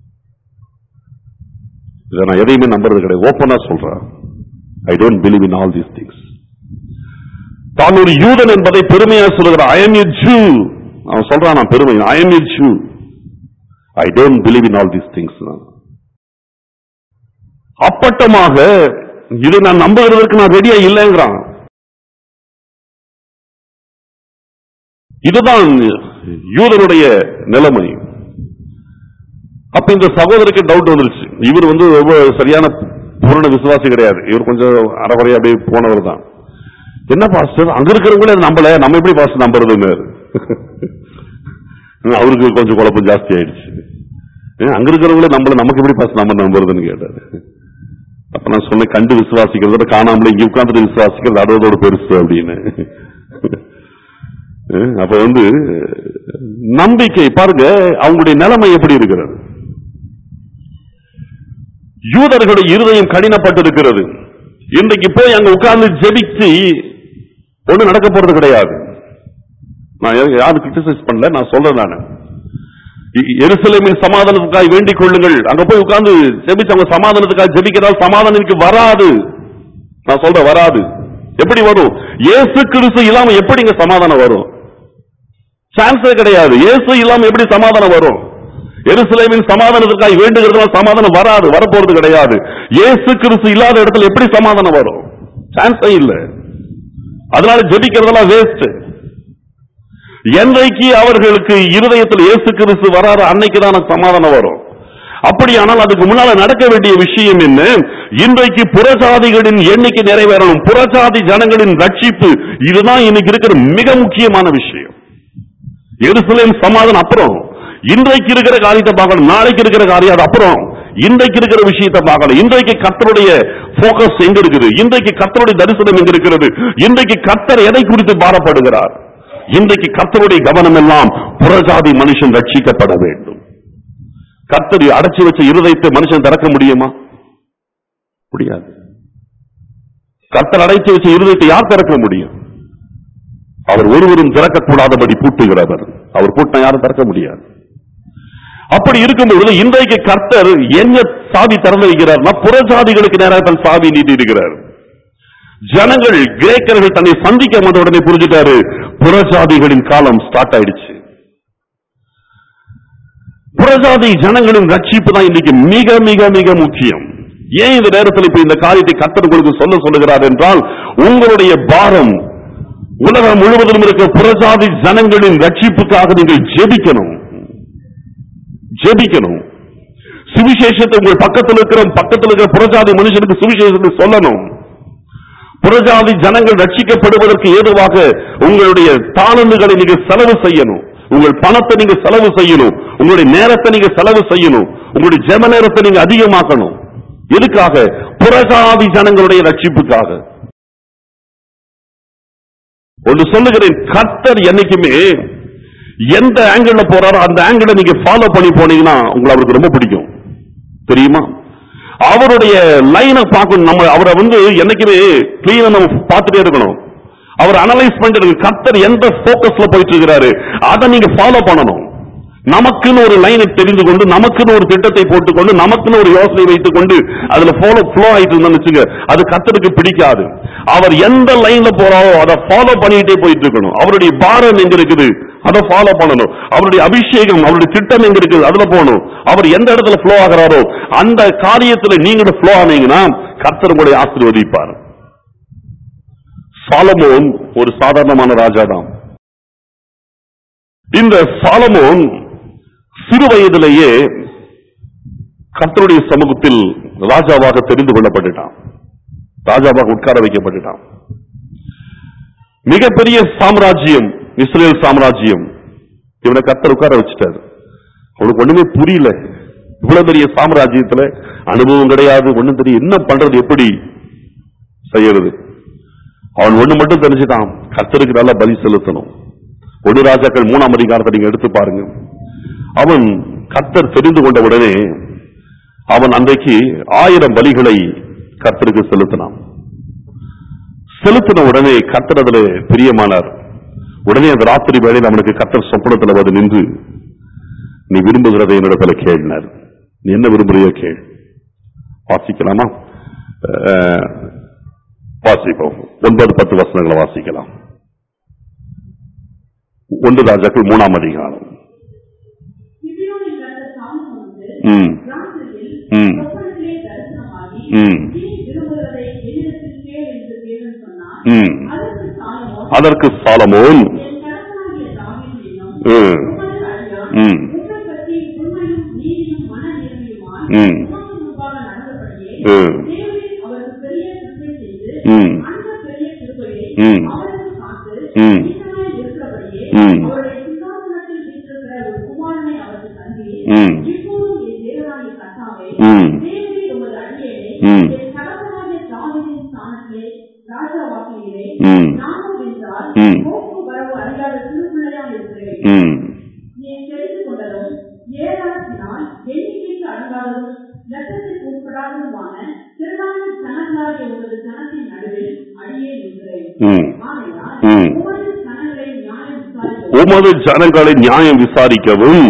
இதை நான் எதையுமே நம்புறது கிடையாது ஓப்பனா சொல்றேன் I don't believe in all these things தான் ஒரு யூதன் என்பதை பெருமையா சொல்லுகிறான் ஐ எம் a Jew அவன் சொல்றான் நான் பெருமை I am a Jew I don't believe in all these things அப்பட்டமாக இதை நான் நம்புகிறதற்கு நான் ரெடியா இல்லைங்கிறான் இதுதான் யூதனுடைய நிலைமை அப்ப இந்த சகோதரிக்கு டவுட் வந்துருச்சு இவர் வந்து ரொம்ப சரியான பூரண விசுவாசி கிடையாது இவர் கொஞ்சம் அறகுறையா அப்படியே போனவர் தான் என்ன பாஸ்டர் அங்க இருக்கிறவங்களே அதை நம்பல நம்ம எப்படி பாஸ்டர் நம்புறதுன்னு அவருக்கு கொஞ்சம் குழப்பம் ஜாஸ்தி ஆயிடுச்சு ஏன் அங்க இருக்கிறவங்களே நம்மள நமக்கு எப்படி பாஸ்டர் நம்ம நம்புறதுன்னு கேட்டாரு அப்ப நான் சொன்னேன் கண்டு விசுவாசிக்கிறத காணாமல இங்க உட்கார்ந்துட்டு விசுவாசிக்கிறது அதோட பெருசு அப்படின்னு அஹ் அப்ப வந்து நம்பிக்கை பாருங்க அவங்களுடைய நிலைமை எப்படி இருக்கிறது யூதர்களுடைய இருதயம் கடினப்பட்டிருக்கிறது இன்றைக்கு போய் அங்க உட்கார்ந்து ஜெபிச்சு ஒண்ணு நடக்க போறது கிடையாது நான் யா- யாரும் கிரிட்டிசைஸ் பண்ணல நான் சொல்றேன் நான் எருசலேமின் சமாதானத்துக்காக வேண்டிக் கொள்ளுங்கள் அங்க போய் உட்கார்ந்து ஜெபிச்சு அவங்க சமாதானத்துக்காக ஜெபிக்கிறால் சமாதானத்துக்கு வராது நான் சொல்றேன் வராது எப்படி வரும் இயேசு கிறிஸ்து இல்லாம எப்படி இங்க சமாதானம் வரும் சான்ஸே கிடையாது இயேசு இல்லாம எப்படி சமாதானம் வரும் எருசலேமின் சமாதானத்திற்காக வேண்டுகிறதுனால சமாதானம் வராது வரப்போறது கிடையாது இயேசு கிறிஸ்து இல்லாத இடத்துல எப்படி சமாதானம் வரும் சான்ஸே இல்ல அதனால ஜெபிக்கிறதெல்லாம் வேஸ்ட் என்றைக்கு அவர்களுக்கு இருதயத்தில் இயேசு கிறிஸ்து வராத அன்னைக்கு தான் சமாதானம் வரும் அப்படியானால் அதுக்கு முன்னால நடக்க வேண்டிய விஷயம் என்ன இன்றைக்கு புறஜாதிகளின் எண்ணிக்கை நிறைவேறணும் புறஜாதி ஜனங்களின் ரட்சிப்பு இதுதான் இன்னைக்கு இருக்கிற மிக முக்கியமான விஷயம் எருசலேம் சமாதானம் அப்புறம் இன்றைக்கு இருக்கிற காரியத்தை பார்க்கணும் நாளைக்கு இருக்கிற காரியம் அது அப்புறம் இன்றைக்கு இருக்கிற விஷயத்தை பார்க்கணும் இன்றைக்கு கர்த்தருடைய போக்கஸ் எங்க இருக்குது இன்றைக்கு கர்த்தருடைய தரிசனம் எங்க இருக்கிறது இன்றைக்கு கர்த்தர் எதை குறித்து பாரப்படுகிறார் இன்றைக்கு கர்த்தருடைய கவனம் எல்லாம் புறஜாதி மனுஷன் ரட்சிக்கப்பட வேண்டும் கர்த்தர் அடைச்சி வச்ச இருதயத்தை மனுஷன் திறக்க முடியுமா முடியாது கர்த்தர் அடைச்சி வச்ச இருதயத்தை யார் திறக்க முடியும் அவர் ஒருவரும் திறக்கக்கூடாதபடி பூட்டுகிறவர் அவர் பூட்டினா யாரும் திறக்க முடியாது அப்படி இருக்கும்பொழுது இன்றைக்கு கர்த்தர் என்ன சாவி திறந்து வைக்கிறார்னா புறஜாதிகளுக்கு நேராக தன் சாவி நீட்டி இருக்கிறார் ஜனங்கள் கிரேக்கர்கள் தன்னை சந்திக்க வந்த உடனே புரிஞ்சுட்டாரு புறஜாதிகளின் காலம் ஸ்டார்ட் ஆயிடுச்சு புறஜாதி ஜனங்களின் ரட்சிப்பு தான் இன்னைக்கு மிக மிக மிக முக்கியம் ஏன் இந்த நேரத்தில் இப்ப இந்த காரியத்தை கர்த்தர் உங்களுக்கு சொல்ல சொல்லுகிறார் என்றால் உங்களுடைய பாரம் உலகம் முழுவதிலும் இருக்க புறஜாதி ஜனங்களின் ரட்சிப்புக்காக நீங்கள் ஜெபிக்கணும் ஜெபிக்கணும் சுவிசேஷத்தை உங்கள் பக்கத்தில் இருக்கிற பக்கத்தில் இருக்கிற புறஜாதி மனுஷனுக்கு சுவிசேஷத்தை சொல்லணும் புறஜாதி ஜனங்கள் ரட்சிக்கப்படுவதற்கு ஏதுவாக உங்களுடைய தாளந்துகளை நீங்க செலவு செய்யணும் உங்கள் பணத்தை நீங்க செலவு செய்யணும் உங்களுடைய நேரத்தை நீங்க செலவு செய்யணும் உங்களுடைய ஜெப நேரத்தை நீங்க அதிகமாக்கணும் எதுக்காக புறஜாதி ஜனங்களுடைய ரட்சிப்புக்காக ஒன்று சொல்லுகிறேன் கர்த்தர் என்னைக்குமே எந்த ஆங்கிள் போறாரோ அந்த ஆங்கிளை நீங்க ஃபாலோ பண்ணி போனீங்கன்னா உங்களை அவருக்கு ரொம்ப பிடிக்கும் தெரியுமா அவருடைய லைனை பார்க்கணும் நம்ம அவரை வந்து என்னைக்குமே கிளீனா நம்ம பார்த்துட்டே இருக்கணும் அவர் அனலைஸ் பண்ணிட்டு கர்த்தர் எந்த போக்கஸ்ல போயிட்டு இருக்கிறாரு அதை நீங்க ஃபாலோ பண்ணணும் நமக்குன்னு ஒரு லைனை தெரிந்து கொண்டு நமக்குன்னு ஒரு திட்டத்தை போட்டுக்கொண்டு நமக்குன்னு ஒரு யோசனை வைத்துக் கொண்டு அதுல ஃபாலோ ஃப்ளோ ஆயிட்டு இருந்தோம்னு வச்சுங்க அது கர்த்தருக்கு பிடிக்காது அவர் எந்த லைன்ல போறாரோ அதை ஃபாலோ பண்ணிட்டே போயிட்டு இருக்கணும் அவருடைய பாரம் எங்க இருக்குது அதை ஃபாலோ பண்ணணும் அவருடைய அபிஷேகம் அவருடைய திட்டம் எங்க இருக்குது அதுல போகணும் அவர் எந்த இடத்துல ஃப்ளோ ஆகிறாரோ அந்த காரியத்துல நீங்களும் ஃப்ளோ ஆனீங்கன்னா கர்த்தர் உங்களை ஆசீர்வதிப்பார் சாலமோன் ஒரு சாதாரணமான ராஜா தான் இந்த சாலமோன் சிறு வயதிலேயே கர்த்தருடைய சமூகத்தில் ராஜாவாக தெரிந்து கொள்ளப்பட்டுட்டான் ராஜாவாக உட்கார வைக்கப்பட்டுட்டான் மிகப்பெரிய சாம்ராஜ்யம் இஸ்ரேல் சாம்ராஜ்யம் இவனை கர்த்தர் உட்கார வச்சுட்டாரு அவனுக்கு ஒண்ணுமே புரியல இவ்வளவு பெரிய சாம்ராஜ்யத்துல அனுபவம் கிடையாது ஒண்ணும் தெரியும் என்ன பண்றது எப்படி செய்யறது அவன் ஒண்ணு மட்டும் தெரிஞ்சுட்டான் கர்த்தருக்கு நல்லா பலி செலுத்தணும் ஒடு ராஜாக்கள் மூணாம் அதிகாரத்தை நீங்க எடுத்து பாருங்க அவன் கர்த்தர் தெரிந்து கொண்ட உடனே அவன் அன்றைக்கு ஆயிரம் பலிகளை கர்த்தருக்கு செலுத்தினான் செலுத்தின உடனே கர்த்தர் அதுல பிரியமானார் உடனே அந்த ராத்திரி வேளையில் அவனுக்கு கர்த்தர் சொப்பனத்துல வந்து நின்று நீ விரும்புகிறதை என்னிடத்துல கேளினார் நீ என்ன விரும்புறியோ கேள் வாசிக்கலாமா அஹ், வாசிப்போம் ஒன்பது பத்து வசனங்களை வாசிக்கலாம் ஒன்று ராஜாக்கள் மூணாம் அதிகாரம் கிபியோனில் வந்த சாலமோனுக்கு ம் ராத்திரியில் ம். சொப்பனத்திலே தரிசனமாகி, ம். நீ விரும்புகிறதை என்னிடத்தில் கேள் என்று தேவன் சொன்னார். ம். அதற்கு சாலமோன், அதற்கு சாலமோன் என் தகப்பனாகிய தாவீது என்னும் ம். உமது அடியான் ம். உம்மைப் பற்றி உண்மையும் நீதியும் மனநேர்மையுமாய் ம். உமக்கு முன்பாக நடந்தபடியே ம். தேவரீர் அவருக்கு பெரிய கிருபை செய்து, ம். அந்த பெரிய கிருபையை ம். அவருக்கு காத்து, ம். நீதிமாய் இருக்கிறபடியே ம். அவருடைய சிங்காசனத்தில் வீற்றிருக்கிற ஒரு குமாரனை அவருக்கு தந்தீர். ம். இப்போதும் என் தேவனாகிய கர்த்தாவே, ம். தேவரீர் உமது அடியேனை ம். என் உட்படாததும் இரத்தத்துக்கு உட்படாததுமான திரளான ஜனங்களாகிய உமது ஜனத்தின் நடுவில் அடியே நிற்கிறேன் ம். ஆகையால் ம். உமது ஜனங்களை நியாயம் விசாரிக்கவும் உமது ஜனங்களை நியாயம் விசாரிக்கவும்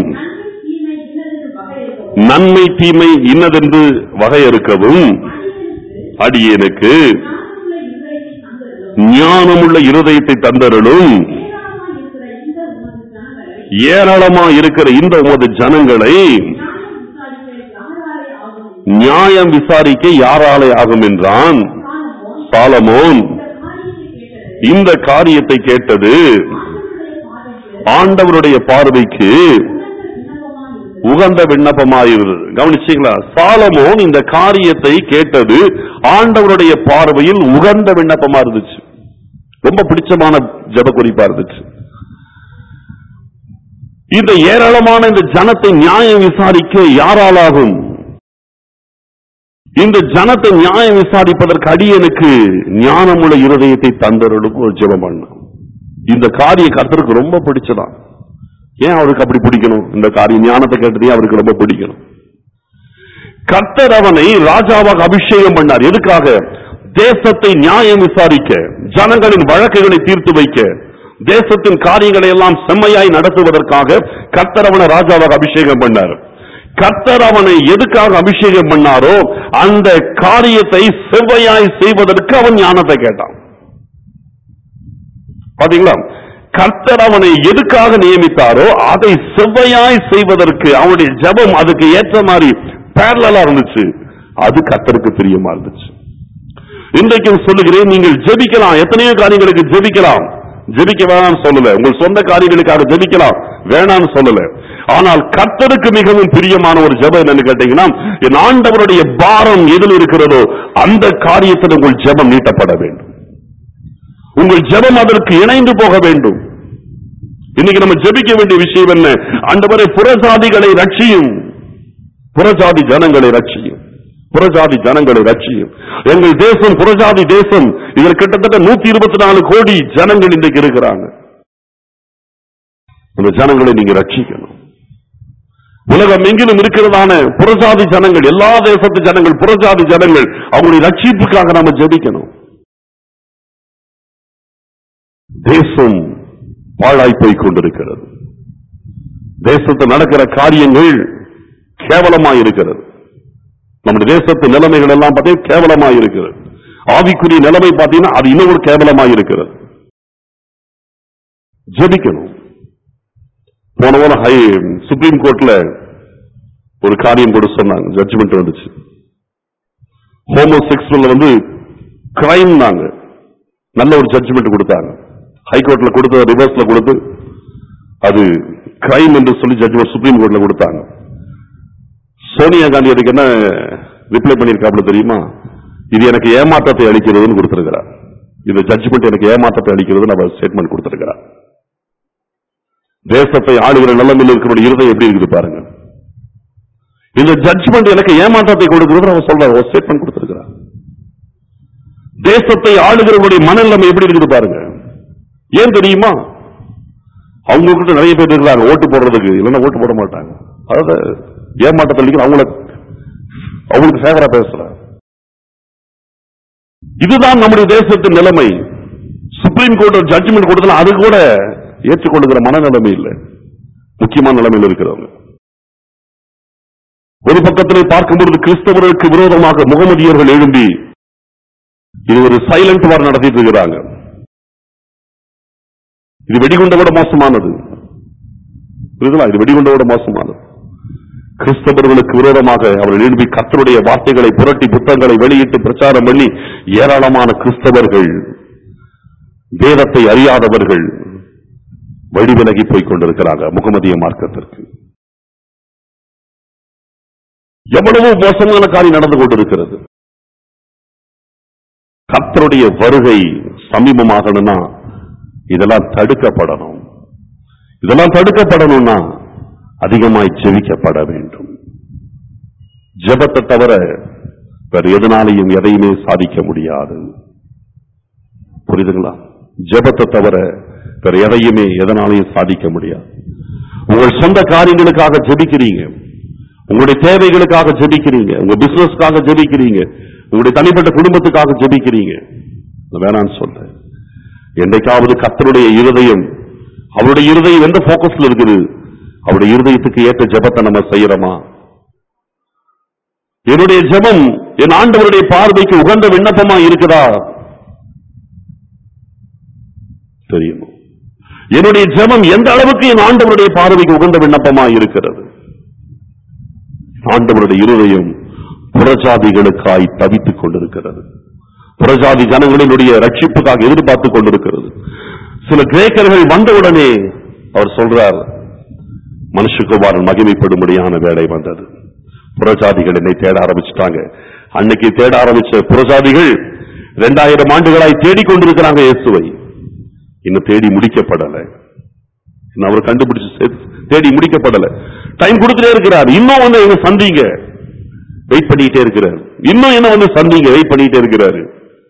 நன்மை தீமை இன்னதென்று நன்மை தீமை இன்னதென்று வகையறுக்கவும் வகையறுக்கவும் அடியேனுக்கு அடியேனுக்கு ஞானமுள்ள இருதயத்தை தந்தருளும் ஞானமுள்ள இருதயத்தை தந்தருளும் ஏராளமா இருக்கிற இந்த உமது ஜனங்களை ஏராளமா இருக்கிற இந்த உமது ஜனங்களை நியாயம் விசாரிக்க யாராலே ஆகும் நியாயம் விசாரிக்க யாராலே ஆகும் என்று என்றான் சாலமோன் சாலமோன் இந்த காரியத்தை கேட்டது இந்த காரியத்தை கேட்டது ஆண்டவருடைய பார்வைக்கு ஆண்டவருடைய பார்வைக்கு உகந்த உகந்த விண்ணப்பமாயிருந்தது. விண்ணப்பமாயிருந்தது கவனிச்சீங்களா சாலமோன் இந்த காரியத்தை கேட்டது ஆண்டவருடைய பார்வையில் உகந்த விண்ணப்பமா இருந்துச்சு ரொம்ப பிடிச்சமான ஜெப குறிப்பா இருந்துச்சு இந்த ஏராளமான இந்த ஜனத்தை நியாயம் விசாரிக்க யாராலாகும் இந்த ஜனத்தை நியாயம் விசாரிப்பதற்கு அடியனுக்கு ஞானமுள்ள இருதயத்தை தந்தருளுக்கு ஒரு ஜெபம் பண்ணான் இந்த காரிய கர்த்தருக்கு ரொம்ப பிடிச்சதான் ஏன் அவருக்கு அப்படி பிடிக்கணும் இந்த காரியம் ஞானத்தை கேட்டதே அவருக்கு ரொம்ப பிடிக்கணும் கர்த்தர் அவனை ராஜாவாக அபிஷேகம் பண்ணார் எதுக்காக தேசத்தை நியாயம் விசாரிக்க ஜனங்களின் வழக்குகளை தீர்த்து வைக்க தேசத்தின் காரியங்களை எல்லாம் செம்மையாய் நடத்துவதற்காக கர்த்தர் அவனை ராஜாவாக அபிஷேகம் பண்ணார் கர்த்தர் அவனை எதுக்காக அபிஷேகம் பண்ணாரோ அந்த காரியத்தை செவ்வையாய் செய்வதற்கு அவன் ஞானத்தை கேட்டான் பாத்தீங்களா கர்த்தர் அவனை எதுக்காக நியமித்தாரோ அதை செவ்வையாய் செய்வதற்கு அவனுடைய ஜெபம் அதுக்கு ஏற்ற மாதிரி பேரலா இருந்துச்சு அது கர்த்தருக்கு பிரியமா இருந்துச்சு இன்றைக்கும் சொல்லுகிறேன் நீங்கள் ஜெபிக்கலாம் எத்தனையோ காரியங்களுக்கு ஜெபிக்கலாம் ஜெபிக்க வேணாம்னு சொல்லல உங்கள் சொந்த காரியங்களுக்காக ஜெபிக்கலாம் வேணாம்னு சொல்லல ஆனால் கர்த்தருக்கு மிகவும் பிரியமான ஒரு ஜெபம் என்னன்னு கேட்டீங்கன்னா என் ஆண்டவருடைய பாரம் எதில் இருக்கிறதோ அந்த காரியத்தில் உங்கள் ஜெபம் நீட்டப்பட வேண்டும் உங்கள் ஜெபம் அதற்கு இணைந்து போக வேண்டும் இன்னைக்கு நம்ம ஜெபிக்க வேண்டிய விஷயம் என்ன ஆண்டவரை புறஜாதிகளை ரட்சியும் புறஜாதி ஜனங்களை ரட்சியும் புறஜாதி ஜனங்களை ரட்சியும் எங்கள் தேசம் புறஜாதி தேசம் இதில் கிட்டத்தட்ட நூத்தி இருபத்தி நாலு கோடி ஜனங்கள் இன்றைக்கு இருக்கிறாங்க அந்த ஜனங்களை நீங்க ரட்சிக்கணும் உலகம் எங்கிலும் இருக்கிறதான புறஜாதி ஜனங்கள் எல்லா தேசத்து ஜனங்கள் புறஜாதி ஜனங்கள் அவங்களுடைய ரட்சிப்புக்காக நாம ஜெபிக்கணும் தேசம் பாழாய் போய் கொண்டிருக்கிறது தேசத்தில் நடக்கிற காரியங்கள் கேவலமாய் இருக்கிறது நம்முடைய தேசத்து நிலைமைகள் எல்லாம் பார்த்தீங்கன்னா கேவலமாய் இருக்கிறது ஆவிக்குரிய நிலைமை பார்த்தீங்கன்னா அது இன்னும் ஒரு கேவலமாய் இருக்கிறது ஜெபிக்கணும் போன வாரம் ஹை சுப்ரீம் கோர்ட்ல ஒரு காரியம் கூட சொன்னாங்க ஜட்ஜ்மெண்ட் வந்துச்சு ஹோமோசெக்சுவல் வந்து கிரைம் நாங்க நல்ல ஒரு ஜட்ஜ்மெண்ட் கொடுத்தாங்க ஹைகோர்ட்ல கொடுத்த ரிவர்ஸ்ல கொடுத்து அது கிரைம் என்று சொல்லி ஜட்ஜ்மெண்ட் சுப்ரீம் கோர்ட்ல கொடுத்தாங்க சோனியா காந்தி அதுக்கு என்ன ரிப்ளை பண்ணியிருக்காப்ல தெரியுமா இது எனக்கு ஏமாற்றத்தை அளிக்கிறதுன்னு கொடுத்திருக்கிறார் இந்த ஜட்ஜ்மெண்ட் எனக்கு ஏமாற்றத்தை அளிக்கிறதுன்னு அவர் ஸ்டேட்மெண்ட் கொடுத்திருக்கிறார் தேசத்தை ஆளுகிற நிலைமையில் இருக்கிற இருதயம் எப்படி இருக்குது பாருங்க இந்த ஜட்ஜ்மெண்ட் எனக்கு ஏமாற்றத்தை கொடுக்கிறது அவர் சொல்றார் ஒரு ஸ்டேட்மெண்ட் கொடுத்திருக்கிறார் தேசத்தை ஆளுகிறவருடைய மனநிலைமை எப்படி இருக்குது பாருங்க ஏன் தெரியுமா அவங்க கிட்ட நிறைய பேர் இருக்கிறாங்க ஓட்டு போடுறதுக்கு இல்லைன்னா ஓட்டு போட மாட்டாங்க அதாவது ஏமாற்றத்தை அளிக்கிற அவங்கள அவங்களுக்கு ஃபேவரா பேசுற இதுதான் நம்முடைய தேசத்தின் நிலைமை சுப்ரீம் கோர்ட் ஒரு ஜட்ஜ்மெண்ட் கொடுத்தா அது கூட ஏற்றுக்கொள்ளுகிற மனநிலைமை இல்லை முக்கியமான நிலைமையில் இருக்கிறவங்க ஒரு பக்கத்திலே பார்க்கும்பொழுது கிறிஸ்தவர்களுக்கு விரோதமாக முகமதியர்கள் எழும்பி இது ஒரு சைலண்ட் வார் நடத்திட்டு இருக்கிறாங்க இது வெடிகுண்டை விட மோசமானது புரியுதுங்களா இது வெடிகுண்டை விட மோசமானது கிறிஸ்தவர்களுக்கு விரோதமாக அவர்கள் எழுப்பி கர்த்தருடைய வார்த்தைகளை புரட்டி புத்தகங்களை வெளியிட்டு பிரச்சாரம் பண்ணி ஏராளமான கிறிஸ்தவர்கள் வேதத்தை அறியாதவர்கள் வழிவிலகி போய் கொண்டிருக்கிறாங்க முகமதிய மார்க்கத்திற்கு எவ்வளவு மோசமான காரியம் நடந்து கொண்டிருக்கிறது கர்த்தருடைய வருகை சமீபமாகணும்னா இதெல்லாம் தடுக்கப்படணும் இதெல்லாம் தடுக்கப்படணும்னா அதிகமாய் ஜெபிக்கப்பட வேண்டும் ஜெபத்தை தவிர வேற எதனாலையும் எதையுமே சாதிக்க முடியாது புரியுதுங்களா ஜெபத்தை தவிர வேற எதையுமே எதனாலையும் சாதிக்க முடியாது உங்கள் சொந்த காரியங்களுக்காக ஜெபிக்கிறீங்க உங்களுடைய தேவைகளுக்காக ஜெபிக்கிறீங்க உங்க பிசினஸ்க்காக ஜெபிக்கிறீங்க உங்களுடைய தனிப்பட்ட குடும்பத்துக்காக ஜெபிக்கிறீங்க நான் வேணான்னு சொல்றேன் என்னைக்காவது கர்த்தருடைய இருதயம் அவருடைய இருதயம் எந்த போக்கஸ்ல இருக்குது அவருடைய இருதயத்துக்கு ஏற்ற ஜெபத்தை நம்ம செய்யறோமா என்னுடைய ஜெபம் என் ஆண்டவருடைய பார்வைக்கு உகந்த விண்ணப்பமா இருக்குதா தெரியுமா என்னுடைய ஜெபம் எந்த அளவுக்கு என் ஆண்டவருடைய பார்வைக்கு உகந்த விண்ணப்பமா இருக்கிறது ஆண்டவருடைய இருதயம் புறஜாதிகளுக்காய் தவித்துக் கொண்டிருக்கிறது புறஜாதி ஜனங்களினுடைய ரட்சிப்புக்காக எதிர்பார்த்துக் கொண்டிருக்கிறது சில கிரேக்கர்கள் வந்தவுடனே அவர் சொல்றார் மனுஷகுமாரன் மகிமைப்படும்படியான வேலை வந்தது புறஜாதிகள் என்னை தேட ஆரம்பிச்சுட்டாங்க அன்னைக்கு தேட ஆரம்பிச்ச புறஜாதிகள் இரண்டாயிரம் ஆண்டுகளாய் தேடிக்கொண்டிருக்கிறாங்க இயேசுவை இன்னும் தேடி முடிக்கப்படல இன்னும் அவர் கண்டுபிடிச்சு சே- தேடி முடிக்கப்படல டைம் கொடுத்துட்டே இருக்கிறார் இன்னும் வந்து எங்க சந்திங்க வெயிட் பண்ணிட்டே இருக்கிறார் இன்னும் என்ன வந்து சந்திங்க வெயிட் பண்ணிட்டே இருக்கிறாரு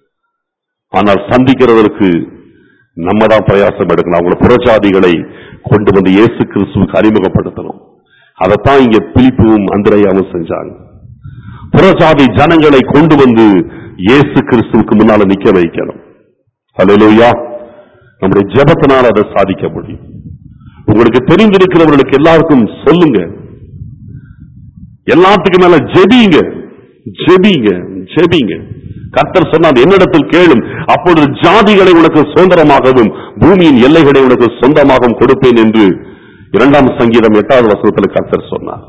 ஆனால் சந்திக்கிறதற்கு நம்ம தான் பிரயாசம் எடுக்கணும் அவங்கள புறஜாதிகளை கொண்டு வந்து இயேசு கிறிஸ்துவுக்கு அறிமுகப்படுத்தணும் அதைத்தான் இங்க பிலிப்புவும் அந்திரையாவும் செஞ்சாங்க புறஜாதி ஜனங்களை கொண்டு வந்து இயேசு கிறிஸ்துவுக்கு முன்னால நிக்க வைக்கணும் ஹalleluya நம்முடைய ஜெபத்தினால் அதை சாதிக்க முடியும் உங்களுக்கு தெரிந்திருக்கிறவர்களுக்கு எல்லாருக்கும் சொல்லுங்க எல்லாத்துக்கும் மேல ஜெபிங்க ஜெபிங்க ஜெபிங்க கர்த்தர் சொன்னார் என்னிடத்தில் கேளும் அப்பொழுது ஜாதிகளை உனக்கு சுதந்திரமாகவும் பூமியின் எல்லைகளை உனக்கு சொந்தமாகவும் கொடுப்பேன் என்று இரண்டாம் சங்கீதம் எட்டாவது வசனத்தில் கர்த்தர் சொன்னார்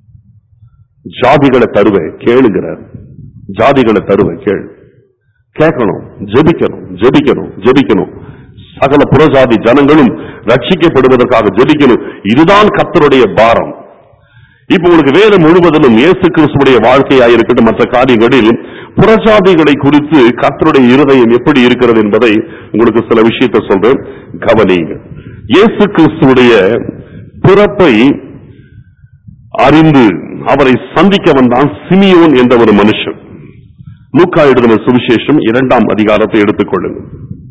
ஜாதிகளை தருவேன் கேளுங்கிறார் ஜாதிகளை தருவேன் கேளு கேட்கணும் ஜெபிக்கணும் ஜெபிக்கணும் ஜெபிக்கணும் சகல புறஜாதி ஜனங்களும் ரட்சிக்கப்படுவதற்காக ஜெபிக்கணும் இதுதான் கர்த்தருடைய பாரம் இப்ப உங்களுக்கு வேதம் முழுவதிலும் இயேசு கிறிஸ்துடைய வாழ்க்கையாக இருக்கட்டும் மற்ற காரியங்களில் புறஜாதிகளை குறித்து கர்த்தருடைய இருதயம் எப்படி இருக்கிறது என்பதை உங்களுக்கு சில விஷயத்தை சொல்றேன் கவனிங்க இயேசு கிறிஸ்துடைய பிறப்பை அறிந்து அவரை சந்திக்க வந்தான் சிமியோன் என்ற ஒரு மனுஷன் லூக்கா எழுதின சுவிசேஷம் இரண்டாம் அதிகாரத்தை எடுத்துக்கொள்ளுங்கள்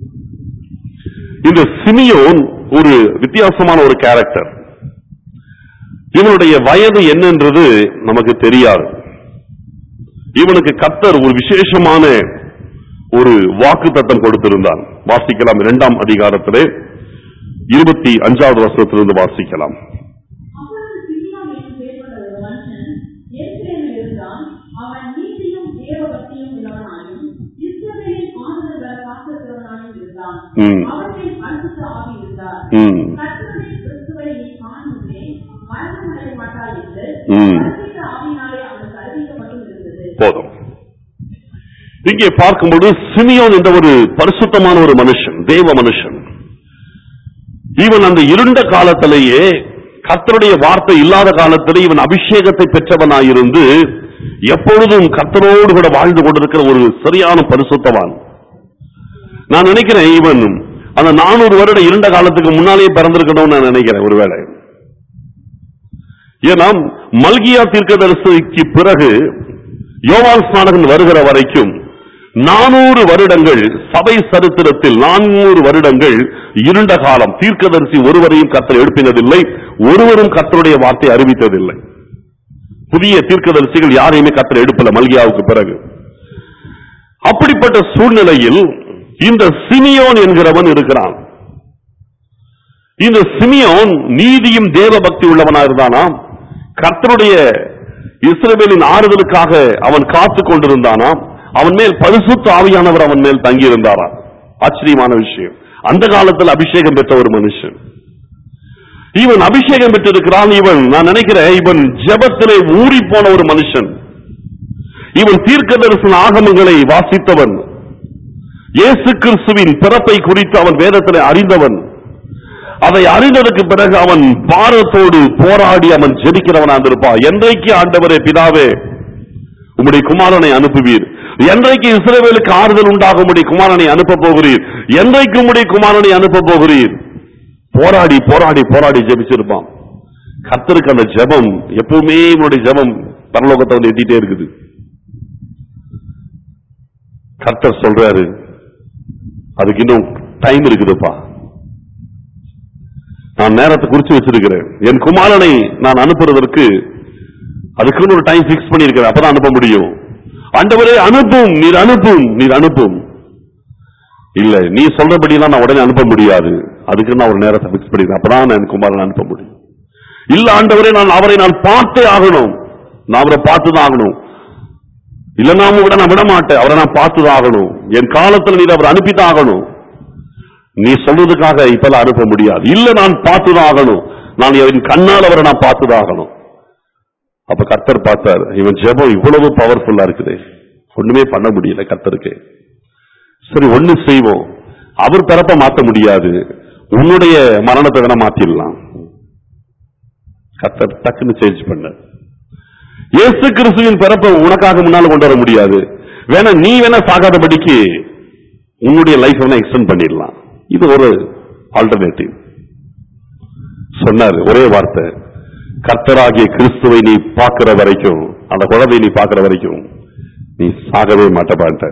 இந்த சிமியோன் ஒரு வித்தியாசமான ஒரு கேரக்டர் இவனுடைய வயது என்னன்றது நமக்கு தெரியாது இவனுக்கு கத்தர் ஒரு விசேஷமான ஒரு வாக்கு தத்தம் கொடுத்திருந்தான் வாசிக்கலாம் இரண்டாம் அதிகாரத்திலே இருபத்தி அஞ்சாவது வசனத்திலிருந்து வாசிக்கலாம் அப்பொழுது சிமியோன் என்று பெயர் கொண்ட ஒரு மனுஷன் எருசலேமில் இருந்தான். அவன் நீதியும் தேவபக்தியும் உள்ளவனாயும், இஸ்ரவேலின் ஆறுதல் வர காத்திருக்கிறவனாயும் இருந்தான். ம். அவன்மேல் பரிசுத்த ஆவி இருந்தார். ம். கர்த்தருடைய கிறிஸ்துவை நீ காணும்படி மரணம் அடைய மாட்டாய் என்று ம். பரிசுத்த ஆவியினாலே அவனுக்கு அறிவிக்கப்பட்டும் இருந்தது. போதும் இங்கே பார்க்கும்போது சிமியோன் என்ற ஒரு பரிசுத்தமான ஒரு மனுஷன் தேவ மனுஷன் இவன் அந்த இருண்ட காலத்திலேயே கர்த்தருடைய வார்த்தை இல்லாத காலத்திலே இவன் அபிஷேகத்தை பெற்றவனாயிருந்து எப்பொழுதும் கர்த்தரோடு கூட வாழ்ந்து கொண்டிருக்கிற ஒரு சரியான பரிசுத்தவான் நான் நினைக்கிறேன் இவன் அந்த நானூறு வருட இருண்ட காலத்துக்கு முன்னாலேயே பிறந்திருக்கணும்னு நான் நினைக்கிறேன் ஒருவேளை ஏன்னா மல்கியா தீர்க்கதரிசிக்கு பிறகு யோவான் ஸ்நானகன் வருகிற வரைக்கும் நானூறு வருடங்கள் சபை சரித்திரத்தில் நானூறு வருடங்கள் இருண்ட காலம் தீர்க்கதரிசி ஒருவரையும் கத்தர் எழுப்பினதில்லை ஒருவரும் கத்தருடைய வார்த்தை அறிவித்ததில்லை புதிய தீர்க்கதரிசிகள் யாரையுமே கத்தர் எடுப்பல மல்கியாவுக்கு பிறகு அப்படிப்பட்ட சூழ்நிலையில் இந்த சிமியோன் என்கிறவன் இருக்கிறான் இந்த சிமியோன் நீதியும் தேவ பக்தி உள்ளவனா இருந்தானா கர்த்தருடைய இஸ்ரவேலின் ஆறுதலுக்காக அவன் காத்து கொண்டிருந்தானா அவன் மேல் பரிசுத்த ஆவியானவர் அவன் மேல் தங்கி இருந்தாராம் ஆச்சரியமான விஷயம் அந்த காலத்தில் அபிஷேகம் பெற்ற ஒரு மனுஷன் இவன் அபிஷேகம் பெற்றிருக்கிறான் இவன் நான் நினைக்கிறேன் இவன் ஜெபத்திலே ஊறி போன ஒரு மனுஷன் இவன் தீர்க்க தரிசன ஆகமங்களை வாசித்தவன் இயேசு கிறிஸ்துவின் பிறப்பை குறித்து அவன் வேதத்திலே அறிந்தவன் அதை அறிந்ததற்கு பிறகு அவன் பாரத்தோடு போராடி அவன் ஜெபிக்கிறவனா இருப்பான் என்றைக்கு ஆண்டவரே பிதாவே உம்முடைய குமாரனை அனுப்புவீர் என்றைக்கு இஸ்ரவேலுக்கு ஆறுதல் உண்டாக உம்முடைய குமாரனை அனுப்ப போகிறீர் என்றைக்கு உம்முடைய குமாரனை அனுப்ப போகிறீர் போராடி போராடி போராடி ஜெபிச்சிருப்பான் கர்த்தருக்கு அந்த ஜெபம் எப்பவுமே இவனுடைய ஜெபம் பரலோகத்தை வந்து எட்டிட்டே இருக்குது கர்த்தர் சொல்றாரு அதுக்கு இன்னும் டைம் இருக்குதுப்பா நான் நேரத்தை குறிச்சு வச்சிருக்கிறேன் என் குமாரனை நான் அனுப்புறதற்கு அதுக்குன்னு ஒரு டைம் பிக்ஸ் பண்ணிருக்கிற அப்பதான் அனுப்ப முடியும் ஆண்டவரே அனுப்பும் நீர் அனுப்பும் நீர் அனுப்பும் இல்ல நீ சொல்றபடியெல்லாம் நான் உடனே அனுப்ப முடியாது அதுக்கு நான் ஒரு நேரத்தை பிக்ஸ் பண்ணிருக்கேன் அப்பதான் நான் குமாரன் அனுப்ப முடியும் இல்ல ஆண்டவரே நான் அவரை நான் பார்த்தே ஆகணும் நான் அவரை பார்த்துதான் ஆகணும் இல்ல நாம விட நான் விட மாட்டேன் அவரை நான் பார்த்துதான் ஆகணும் என் காலத்துல நீ அவரை அனுப்பித்தான் ஆகணும் நீ சொல்றதுக்காக இப்பெல்லாம் அனுப்ப முடியாது இல்ல நான் பார்த்துதான் ஆகணும் நான் என் கண்ணால் அவரை நான் பார்த்துதான் ஆகணும் அப்ப கர்த்தர் பார்த்தார் இவன் ஜெபம் இவ்வளவு பவர்ஃபுல்லா இருக்குது ஒண்ணுமே பண்ண முடியல கர்த்தருக்கு சரி ஒண்ணு செய்வோம் அவர் பிறப்ப மாத்த முடியாது உன்னுடைய மரணத்தை வேணா மாத்திடலாம் கர்த்தர் டக்குன்னு சேஞ்ச் பண்ண இயேசு கிறிஸ்துவின் பிறப்பை உனக்காக முன்னால கொண்டு வர முடியாது வேணா நீ வேணா சாகாதபடிக்கு உன்னுடைய லைஃப் வேணா எக்ஸ்டெண்ட் பண்ணிடலாம் இது ஒரு ஆல்டர்னேட்டிவ் சொன்னார் ஒரே வார்த்தை கர்த்தராகிய கிறிஸ்துவை நீ பார்க்கிற வரைக்கும் அந்த குழந்தையை நீ பார்க்கிற வரைக்கும் நீ சாகவே மாட்டப்பான்ட்ட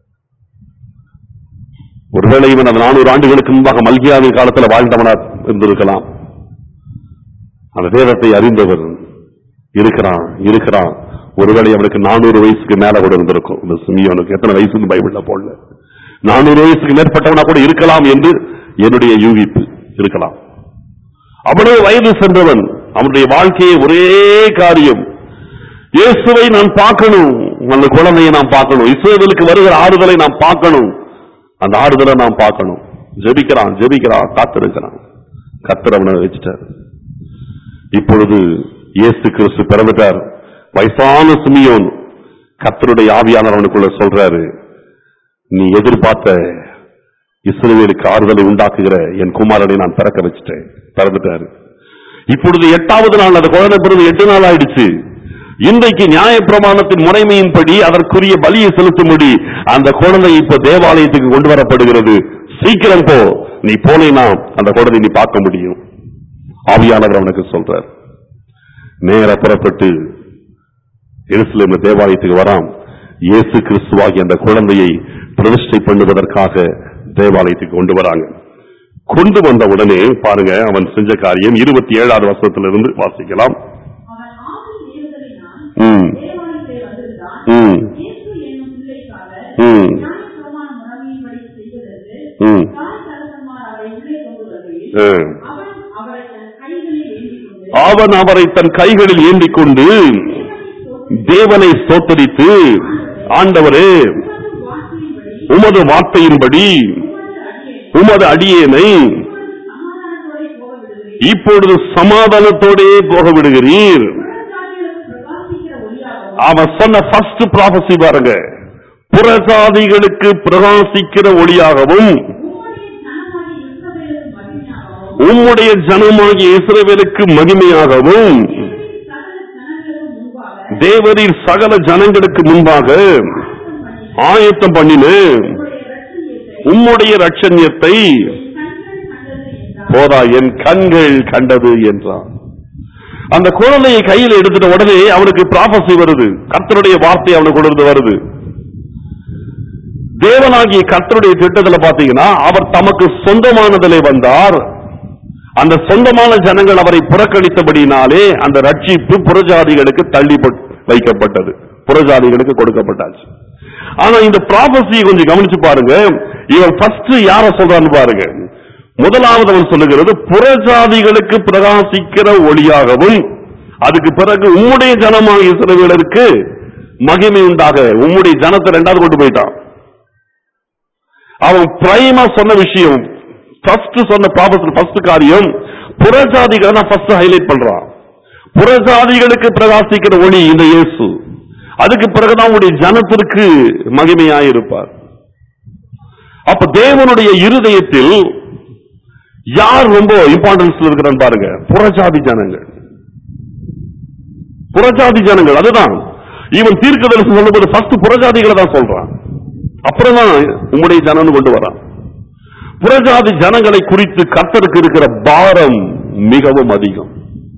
ஒருவேளை இவன் அந்த நானூறு ஆண்டுகளுக்கு முன்பாக மல்கியாவின் காலத்துல வாழ்ந்தவனா இருந்திருக்கலாம் அந்த வேதத்தை அறிந்தவர் இருக்கிறான் இருக்கிறான் ஒருவேளை அவனுக்கு நானூறு வயசுக்கு மேல கூட இருந்திருக்கும் இந்த சிமியோனுக்கு எத்தனை வயசுன்னு பைபிள்ல போடல நானூறு வயசுக்கு மேற்பட்டவனா கூட இருக்கலாம் என்று என்னுடைய யூகிப்பு இருக்கலாம் அவ்வளவு வயது சென்றவன் அவனுடைய வாழ்க்கையை ஒரே காரியம் இயேசுவை நான் பார்க்கணும் அந்த குழந்தையை நான் பார்க்கணும் இஸ்ரேலுக்கு வருகிற ஆறுதலை நான் பார்க்கணும் அந்த ஆறுதலை நான் பார்க்கணும் ஜெபிக்கிறான் ஜெபிக்கிறான் காத்திருக்கிறான் கத்தர் அவனை வச்சுட்டார் இப்பொழுது இயேசு கிறிஸ்து பிறந்துட்டார் வயசான சிமியோன் கத்தருடைய ஆவியானவர் அவனுக்குள்ள சொல்றாரு நீ எதிர்பார்த்த இஸ்ரவேலுக்கு ஆறுதலை உண்டாக்குகிற என் குமாரனை நான் பிறக்க வச்சுட்டேன் பிறந்துட்டாரு இப்பொழுது எட்டாவது நாள் அந்த குழந்தை பிறகு எட்டு நாள் ஆயிடுச்சு இன்றைக்கு நியாயப்பிரமாணத்தின் முறைமையின்படி அதற்குரிய பலியை செலுத்தும்படி அந்த குழந்தை இப்ப தேவாலயத்துக்கு கொண்டு வரப்படுகிறது சீக்கிரம் போ நீ போனேனா அந்த குழந்தை நீ பார்க்க முடியும் ஆவியானவர் அவனுக்கு சொல்றார் நேர புறப்பட்டு எருசலேம் தேவாலயத்துக்கு வராம் இயேசு கிறிஸ்துவாகி அந்த குழந்தையை பிரதிஷ்டை பண்ணுவதற்காக தேவாலயத்துக்கு கொண்டு வராங்க கொண்டு வந்த உடனே பாருங்க அவன் செஞ்ச காரியம் இருபத்தி ஏழாவது வருஷத்திலிருந்து வாசிக்கலாம் அவன் ஆவியின் ஏவுதலினால் ம், தேவாலயத்தை வந்திருந்தான் ம், இயேசு என்னும் பிள்ளைக்காக ம், நியாயப்பிரமாண முறைமையின்படி செய்வதற்கு ம், தாய் தகப்பன்மார் அவரை உள்ளே கொண்டு வருகையில் ம். அவன் அவரை தன் கைகளில் ஏந்திக் கொண்டு அவன் அவரை தன் கைகளில் ஏந்திக் கொண்டு தேவனை ஸ்தோத்திரித்து, தேவனை ஸ்தோத்தரித்து ஆண்டவரே உமது வார்த்தையின்படி உமது வார்த்தையின்படி உமது அடியேனை உமது அடியேனை இப்பொழுது சமாதானத்தோடே போக விடுகிறீர் இப்பொழுது சமாதானத்தோடே போக விடுகிறீர் புறஜாதிகளுக்கு பிரகாசிக்கிற ஒளியாகவும் அவன் சொன்ன ஃபர்ஸ்ட் ப்ராபசி புறசாதிகளுக்கு பிரகாசிக்கிற ஒளியாகவும் உம்முடைய ஜனமாகிய இஸ்ரவேலுக்கு மகிமையாகவும் உம்முடைய ஜனமாகிய இஸ்ரவேலுக்கு மகிமையாகவும் தேவரின் சகல ஜனங்களுக்கு முன்பாக தேவரீர் சகல ஜனங்களுக்கு முன்பாக ஆயத்தம் பண்ணின ஆயத்தம் பண்ணினு உம்முடைய ரட்சணியத்தை உம்முடைய ரட்சண்யத்தை என் கண்கள் கண்டது என்றார் போதா என் கண்கள் கண்டது என்றான் அந்த குழந்தையை கையில் எடுத்துட்ட உடனே அவனுக்கு ப்ராபசி வருது கர்த்தருடைய வார்த்தை அவனுக்கு இருந்து வருது தேவனாகிய கர்த்தருடைய திட்டத்துல பாத்தீங்கன்னா அவர் தமக்கு சொந்தமானதிலே வந்தார் அந்த சொந்தமான ஜனங்கள் அவரை புறக்கணித்தபடினாலே அந்த ரட்சிப்பு புறஜாதிகளுக்கு தள்ளி பட்- வைக்கப்பட்டது புறஜாதிகளுக்கு கொடுக்கப்பட்டாச்சு ஆனா இந்த ப்ராபஸியை கொஞ்சம் கவனிச்சு பாருங்க இவன் ஃபர்ஸ்ட் யார சொல்றான்னு பாருங்க முதலாவது அவன் சொல்லுகிறது புறஜாதிகளுக்கு பிரகாசிக்கிற ஒளியாகவும் அதுக்கு பிறகு உம்முடைய ஜனமாக இஸ்ரவேலருக்கு மகிமை உண்டாக உம்முடைய ஜனத்தை ரெண்டாவது கொண்டு போயிட்டான் அவன் பிரைமா சொன்ன விஷயம் ஃபர்ஸ்ட் சொன்ன ப்ராபஸ் ஃபர்ஸ்ட் காரியம் புறஜாதிகளை நான் ஃபர்ஸ்ட் ஹைலைட் பண்றான் புறஜாதிகளுக்கு பிரகாசிக்கிற ஒளி இந்த இயேசு அதுக்கு பிறகுதான் உங்களுடைய ஜனத்திற்கு மகிமையாயிருப்பார் அப்ப தேவனுடைய இருதயத்தில் யார் ரொம்ப இம்பார்ட்டன்ஸ்ல இருக்கிறான்னு பாருங்க புறஜாதி ஜனங்கள் புறஜாதி ஜனங்கள் அதுதான் இவன் தீர்க்கதரிசி சொல்லும்போது ஃபர்ஸ்ட் புறஜாதிகளை தான் சொல்றான் அப்புறம் தான் உம்முடைய ஜனம்னு கொண்டு வரான் புறஜாதி ஜனங்களை குறித்து கர்த்தருக்கு இருக்கிற பாரம் மிகவும் அதிகம்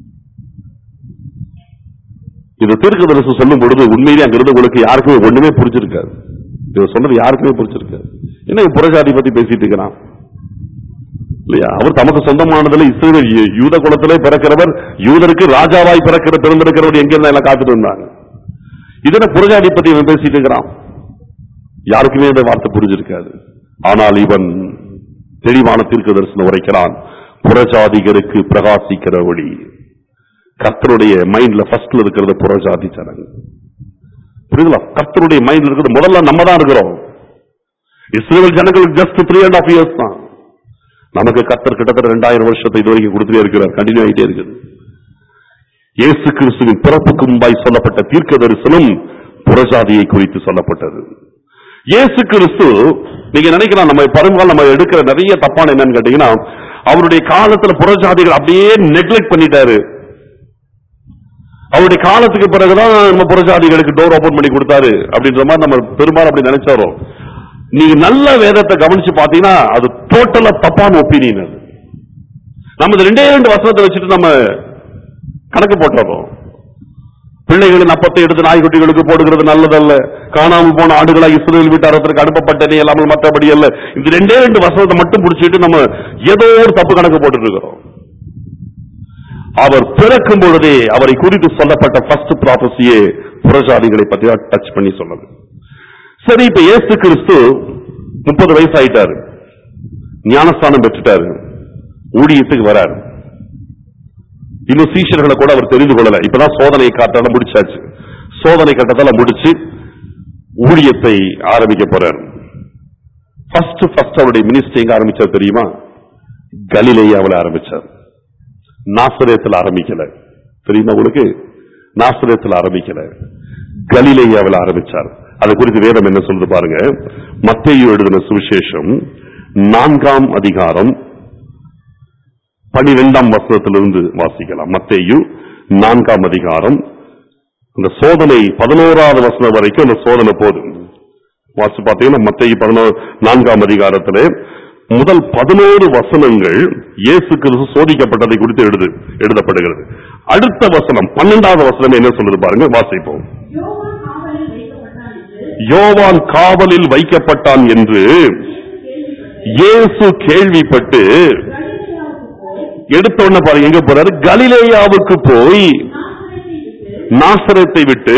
இது தீர்க்கதரிசி சொல்லும் பொழுது உண்மையிலே அங்க இருந்தவங்களுக்கு யாருக்குமே ஒண்ணுமே புரிஞ்சிருக்காது இவர் சொன்னது யாருக்குமே புரிஞ்சிருக்காது என்ன இவன் புறஜாதி பத்தி பேசிட்டு இருக்கிறான் இல்லையா அவர் தமக்கு சொந்தமானதுல இஸ்ரேல் யூ- யூத குலத்திலே பிறக்கிறவர் யூதருக்கு ராஜாவாய் பிறக்கிற பிறந்திருக்கிறவர் எங்க இருந்தா எல்லாம் காத்துட்டு இருந்தாங்க இதன புரஜாதி பத்தி இவன் பேசிட்டு இருக்கிறான் யாருக்குமே இந்த வார்த்தை புரிஞ்சிருக்காது ஆனால் இவன் தெளிவான தீர்க்க தரிசனம் உரைக்கிறான் புறஜாதிகருக்கு பிரகாசிக்கிற ஒளி கர்த்தருடைய மைண்ட்ல ஃபர்ஸ்ட்ல இருக்கிறது புறஜாதி ஜனங்க புரியுதுங்களா கர்த்தருடைய மைண்ட்ல இருக்கிறது முதல்ல நம்ம தான் இருக்கிறோம் இஸ்ரேல் ஜனங்களுக்கு just three and half years தான் நமக்கு கர்த்தர் கிட்டத்தட்ட ரெண்டாயிரம் வருஷத்தை இது வரைக்கும் கொடுத்துட்டே இருக்கிறார் கண்டினியூ ஆகிட்டே இருக்குது இயேசு கிறிஸ்துவின் பிறப்புக்கு முன்பாய் சொல்லப்பட்ட தீர்க்க தரிசனம் புறஜாதியை குறித்து சொல்லப்பட்டது இயேசு கிறிஸ்து நீங்க நினைக்கலாம் நம்ம பருங்கால் நம்ம எடுக்கிற நிறைய தப்பான என்னன்னு கேட்டீங்கன்னா அவருடைய காலத்துல புறஜாதிகள் அப்படியே நெக்லெக்ட் பண்ணிட்டாரு அவருடைய காலத்துக்கு பிறகுதான் நம்ம புறஜாதிகளுக்கு டோர் ஓபன் பண்ணி கொடுத்தாரு அப்படின்ற மாதிரி நம்ம பெரும்பாலும் அப்படி நினைச்சாரோம் நீங்க நல்ல வேதத்தை கவனிச்சு பாத்தீங்கன்னா அது டோட்டலா தப்பான ஒப்பீனியன் அது நம்ம இந்த ரெண்டே ரெண்டு வசனத்தை வச்சுட்டு நம்ம கணக்கு போட்டுறோம் பிள்ளைகளின் அப்பத்தை எடுத்து நாய்க்குட்டிகளுக்கு போடுகிறது நல்லதல்ல காணாமல் போன ஆடுகளா இஸ்ரேல் வீட்டாரத்திற்கு அனுப்பப்பட்டனே இல்லாமல் மற்றபடி அல்ல இந்த ரெண்டே ரெண்டு வசனத்தை மட்டும் பிடிச்சிட்டு நம்ம ஏதோ ஒரு தப்பு கணக்கு போட்டுட்டு இருக்கிறோம் அவர் பிறக்கும் பொழுதே அவரை குறித்து சொல்லப்பட்ட ஃபர்ஸ்ட் ப்ராபசியே புறஜாதிகளை பத்தி டச் பண்ணி சொன்னது சரி இப்ப இயேசு கிறிஸ்து முப்பது வயசு ஆயிட்டாரு ஞானஸ்தானம் பெற்றுட்டாரு ஊழியத்துக்கு வராரு இன்னும் சீஷர்களை கூட அவர் தெரிந்து கொள்ளல இப்பதான் சோதனை காட்டால முடிச்சாச்சு சோதனை கட்டத்தால முடிச்சு ஊழியத்தை ஆரம்பிக்க போறார் ஃபர்ஸ்ட் ஃபர்ஸ்ட் அவருடைய மினிஸ்ட்ரி எங்க ஆரம்பிச்சார் தெரியுமா கலிலேயாவில் ஆரம்பிச்சார் நாசரேத்தில் ஆரம்பிக்கல தெரியுமா உங்களுக்கு நாசரேத்தில் ஆரம்பிக்கல கலிலேயாவில் ஆரம்பிச்சார் அது குறித்து வேதம் என்ன சொல்லுது பாருங்க மத்தேயு எழுதின சுவிசேஷம் நான்காம் அதிகாரம் பனிரெண்டாம் வசனத்திலிருந்து வாசிக்கலாம் மத்தேயு நான்காம் அதிகாரம் அந்த சோதனை பதினோராவது வசனம் வரைக்கும் அந்த சோதனை போதும் வாசி பார்த்தீங்கன்னா மத்தேயு பதினோரு நான்காம் அதிகாரத்திலே முதல் பதினோரு வசனங்கள் இயேசு கிறிஸ்து சோதிக்கப்பட்டதை குறித்து எழுது எழுதப்படுகிறது அடுத்த வசனம் பன்னெண்டாவது வசனம் என்ன சொல்லுது பாருங்க வாசிப்போம் யோவான் காவலில் வைக்கப்பட்டான் என்று யோவான் காவலில் வைக்கப்பட்டான் என்று இயேசு கேள்விப்பட்டு இயேசு கேள்விப்பட்டு கலிலேயாவுக்கு போய் எடுத்த உடனே பாருங்க எங்க போறாரு கலிலேயாவுக்கு போய் நாசரேத்தை விட்டு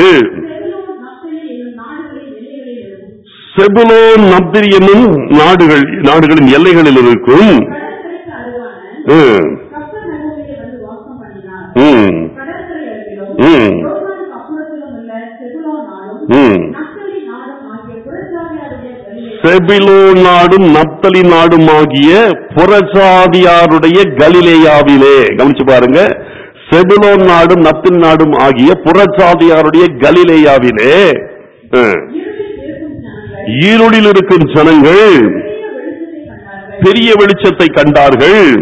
நாசரத்தை விட்டு செபுலோன் நப்தலி என்னும் நாடுகளில் செபுலோன் நப்திரி என்னும் நாடுகள் இருக்கும் நாடுகளின் எல்லைகளில் இருக்கும் கடற்கரைக்கு அருகான ம், கப்பர் நகரிலே வந்து வாசம் பண்ணினார் ம், கடற்கரை அருகிலும் ம். யோர்தானுக்கு அப்புறத்திலும் உள்ள செபுலோன் நாடும் ம். நப்தலி நாடும் ஆகிய புறஜாதியாருடைய கலிலே செபிலோ நாடும் நப்தலி நாடும் ஆகிய புறஜாதியாருடைய கலிலேயாவிலே கவனிச்சு பாருங்க செபிலோன் நாடும் நப்தின் நாடும் ஆகிய புறஜாதியாருடைய கலிலேயாவிலே ம், இருளில் இருக்கும் ஜனங்கள் ஈருளில் இருக்கும் ஜனங்கள் பெரிய வெளிச்சத்தை கண்டார்கள் பெரிய வெளிச்சத்தை கண்டார்கள்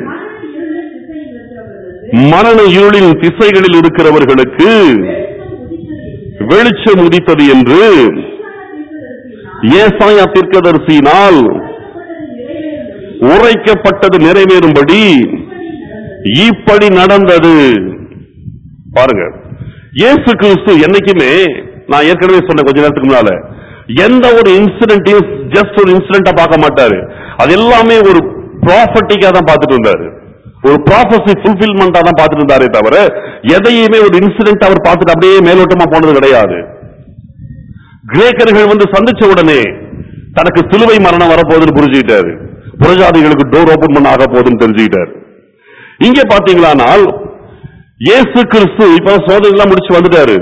மரண இருளின் திசையில் இருக்கிறவர்களுக்கு மரண இருளின் திசைகளில் இருக்கிறவர்களுக்கு வெளிச்சம் உதித்தது என்று வெளிச்சம் உதித்தது என்று ஏசாயா தீர்க்கதரிசியினால் உரைக்கப்பட்டது நிறைவேறும்படி இப்படி நடந்தது பாருங்க இயேசு கிறிஸ்து என்னைக்குமே நான் ஏற்கனவே சொன்னேன் கொஞ்ச நேரத்துக்கு முன்னால எந்த ஒரு இன்சிடென்ட்டையும் ஜஸ்ட் ஒரு இன்சிடென்டா பார்க்க மாட்டாரு அது எல்லாமே ஒரு ப்ராஃபட்டிக்கா தான் பார்த்துட்டு இருந்தாரு ஒரு ப்ராஃபஸி ஃபுல்ஃபில்மெண்டா தான் பார்த்துட்டு இருந்தாரே தவிர எதையுமே ஒரு இன்சிடென்ட் அவர் பார்த்துட்டு அப்படியே மேலோட்டமா போனது கிடையாது கிரேக்கர்கள் வந்து சந்திச்ச உடனே தனக்கு சிலுவை மரணம் வரப்போகுதுன்னு புரிஞ்சுக்கிட்டாரு புரஜாதிகளுக்கு டோர் ஓபன் பண்ண ஆக போகுதுன்னு தெரிஞ்சுக்கிட்டாரு இங்க பாத்தீங்களானால் இயேசு கிறிஸ்து இப்ப சோதனை எல்லாம் முடிச்சு வந்துட்டாரு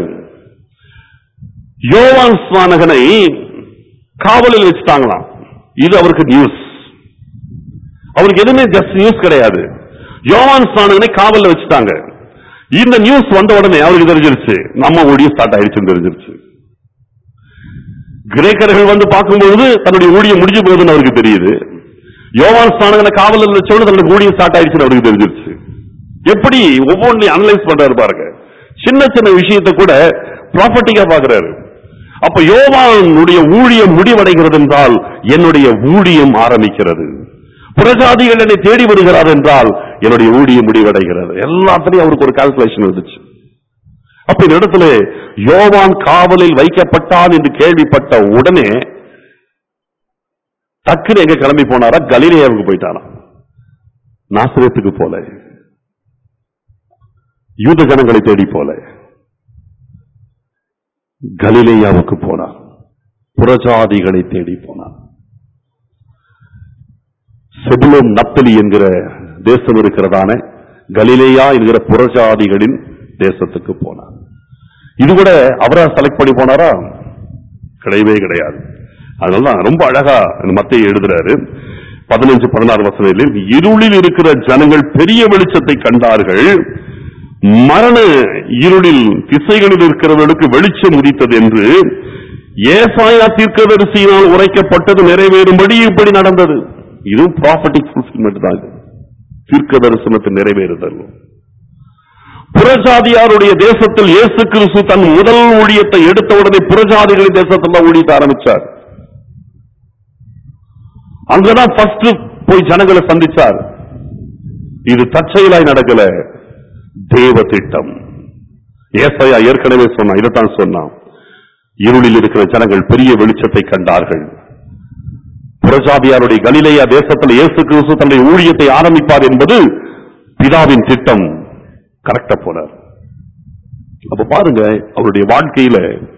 யோவான் ஸ்நானகனை காவலில் வச்சுட்டாங்களாம் இது அவருக்கு நியூஸ் அவருக்கு எதுவுமே ஜஸ்ட் நியூஸ் கிடையாது யோவான் ஸ்நானகனை காவல்ல வச்சுட்டாங்க இந்த நியூஸ் வந்த உடனே அவருக்கு தெரிஞ்சிருச்சு நம்ம ஊழியம் ஸ்டார்ட் ஆயிடுச்சுன்னு தெரிஞ்சிருச்சு கிரேக்கர்கள் வந்து பார்க்கும்பொழுது தன்னுடைய ஊழியம் முடிஞ்சு போகுதுன்னு அவருக்கு தெரியுது யோவான் ஸ்நானகனை காவலில் வச்சோடு தன்னுடைய ஊழியம் ஸ்டார்ட் ஆயிடுச்சுன்னு அவருக்கு தெரிஞ்சிருச்சு எப்படி ஒவ்வொன்றையும் அனலைஸ் பண்றாரு பாருங்க சின்ன சின்ன விஷயத்தை கூட ப்ராப்பர்ட்டிக்கா பாக்குறாரு அப்ப யோவானுடைய ஊழியம் முடிவடைகிறது என்றால் என்னுடைய ஊழியம் ஆரம்பிக்கிறது புறஜாதிகள் என்னை தேடி வருகிறார் என்றால் என்னுடைய ஊழியம் முடிவடைகிறது எல்லாத்துலயும் அவருக்கு ஒரு கால்குலேஷன் இருந்துச்சு அப்ப இந்த இடத்துல யோவான் காவலில் வைக்கப்பட்டான் என்று கேள்விப்பட்ட உடனே டக்குன்னு எங்க கிளம்பி போனாரா கலிலேயாவுக்கு போயிட்டாராம் நாசிரியத்துக்கு போல யூத ஜனங்களை தேடி போல கலிலேயாவுக்கு போனார் புறஜாதிகளை தேடி போனார் செபுலோன் நப்தலி என்கிற தேசம் இருக்கிறதான கலிலேயா என்கிற புறஜாதிகளின் தேசத்துக்கு போனார் இது கூட அவரா செலக்ட் பண்ணி போனாரா கிடையவே கிடையாது அதனால ரொம்ப அழகா மத்திய எழுதுறாரு பதினஞ்சு பதினாறு வசனங்களில் இருளில் இருக்கிற ஜனங்கள் பெரிய வெளிச்சத்தை கண்டார்கள் மரண இருளில் திசைகளில் இருக்கிறவர்களுக்கு வெளிச்சம் உதித்தது என்று ஏசாயா தீர்க்கதரிசியினால் உரைக்கப்பட்டது நிறைவேறும்படி இப்படி நடந்தது இது ப்ராஃபட்டிக் ஃபுல்ஃபில்மெண்ட் தான் இது. தீர்க்க தரிசனத்தின் நிறைவேறுதல் புறஜாதியாருடைய தேசத்தில் இயேசு கிறிஸ்து தன் முதல் ஊழியத்தை எடுத்த உடனே புறஜாதிகளின் தேசத்தில் தான் ஊழியத்தை ஆரம்பிச்சார் அங்கதான் ஃபர்ஸ்ட் போய் ஜனங்களை சந்திச்சார் இது தற்செயலாய் நடக்கல தேவ திட்டம் ஏசாயா ஏற்கனவே சொன்னான் இதைத்தான் சொன்னான் இருளில் இருக்கிற ஜனங்கள் பெரிய வெளிச்சத்தை கண்டார்கள் புறஜாதியாருடைய கலிலேயா தேசத்தில் இயேசு கிறிஸ்து தன்னுடைய ஊழியத்தை ஆரம்பிப்பார் என்பது பிதாவின் திட்டம் கரெக்டா போனார் அப்ப பாருங்க அவருடைய வாழ்க்கையில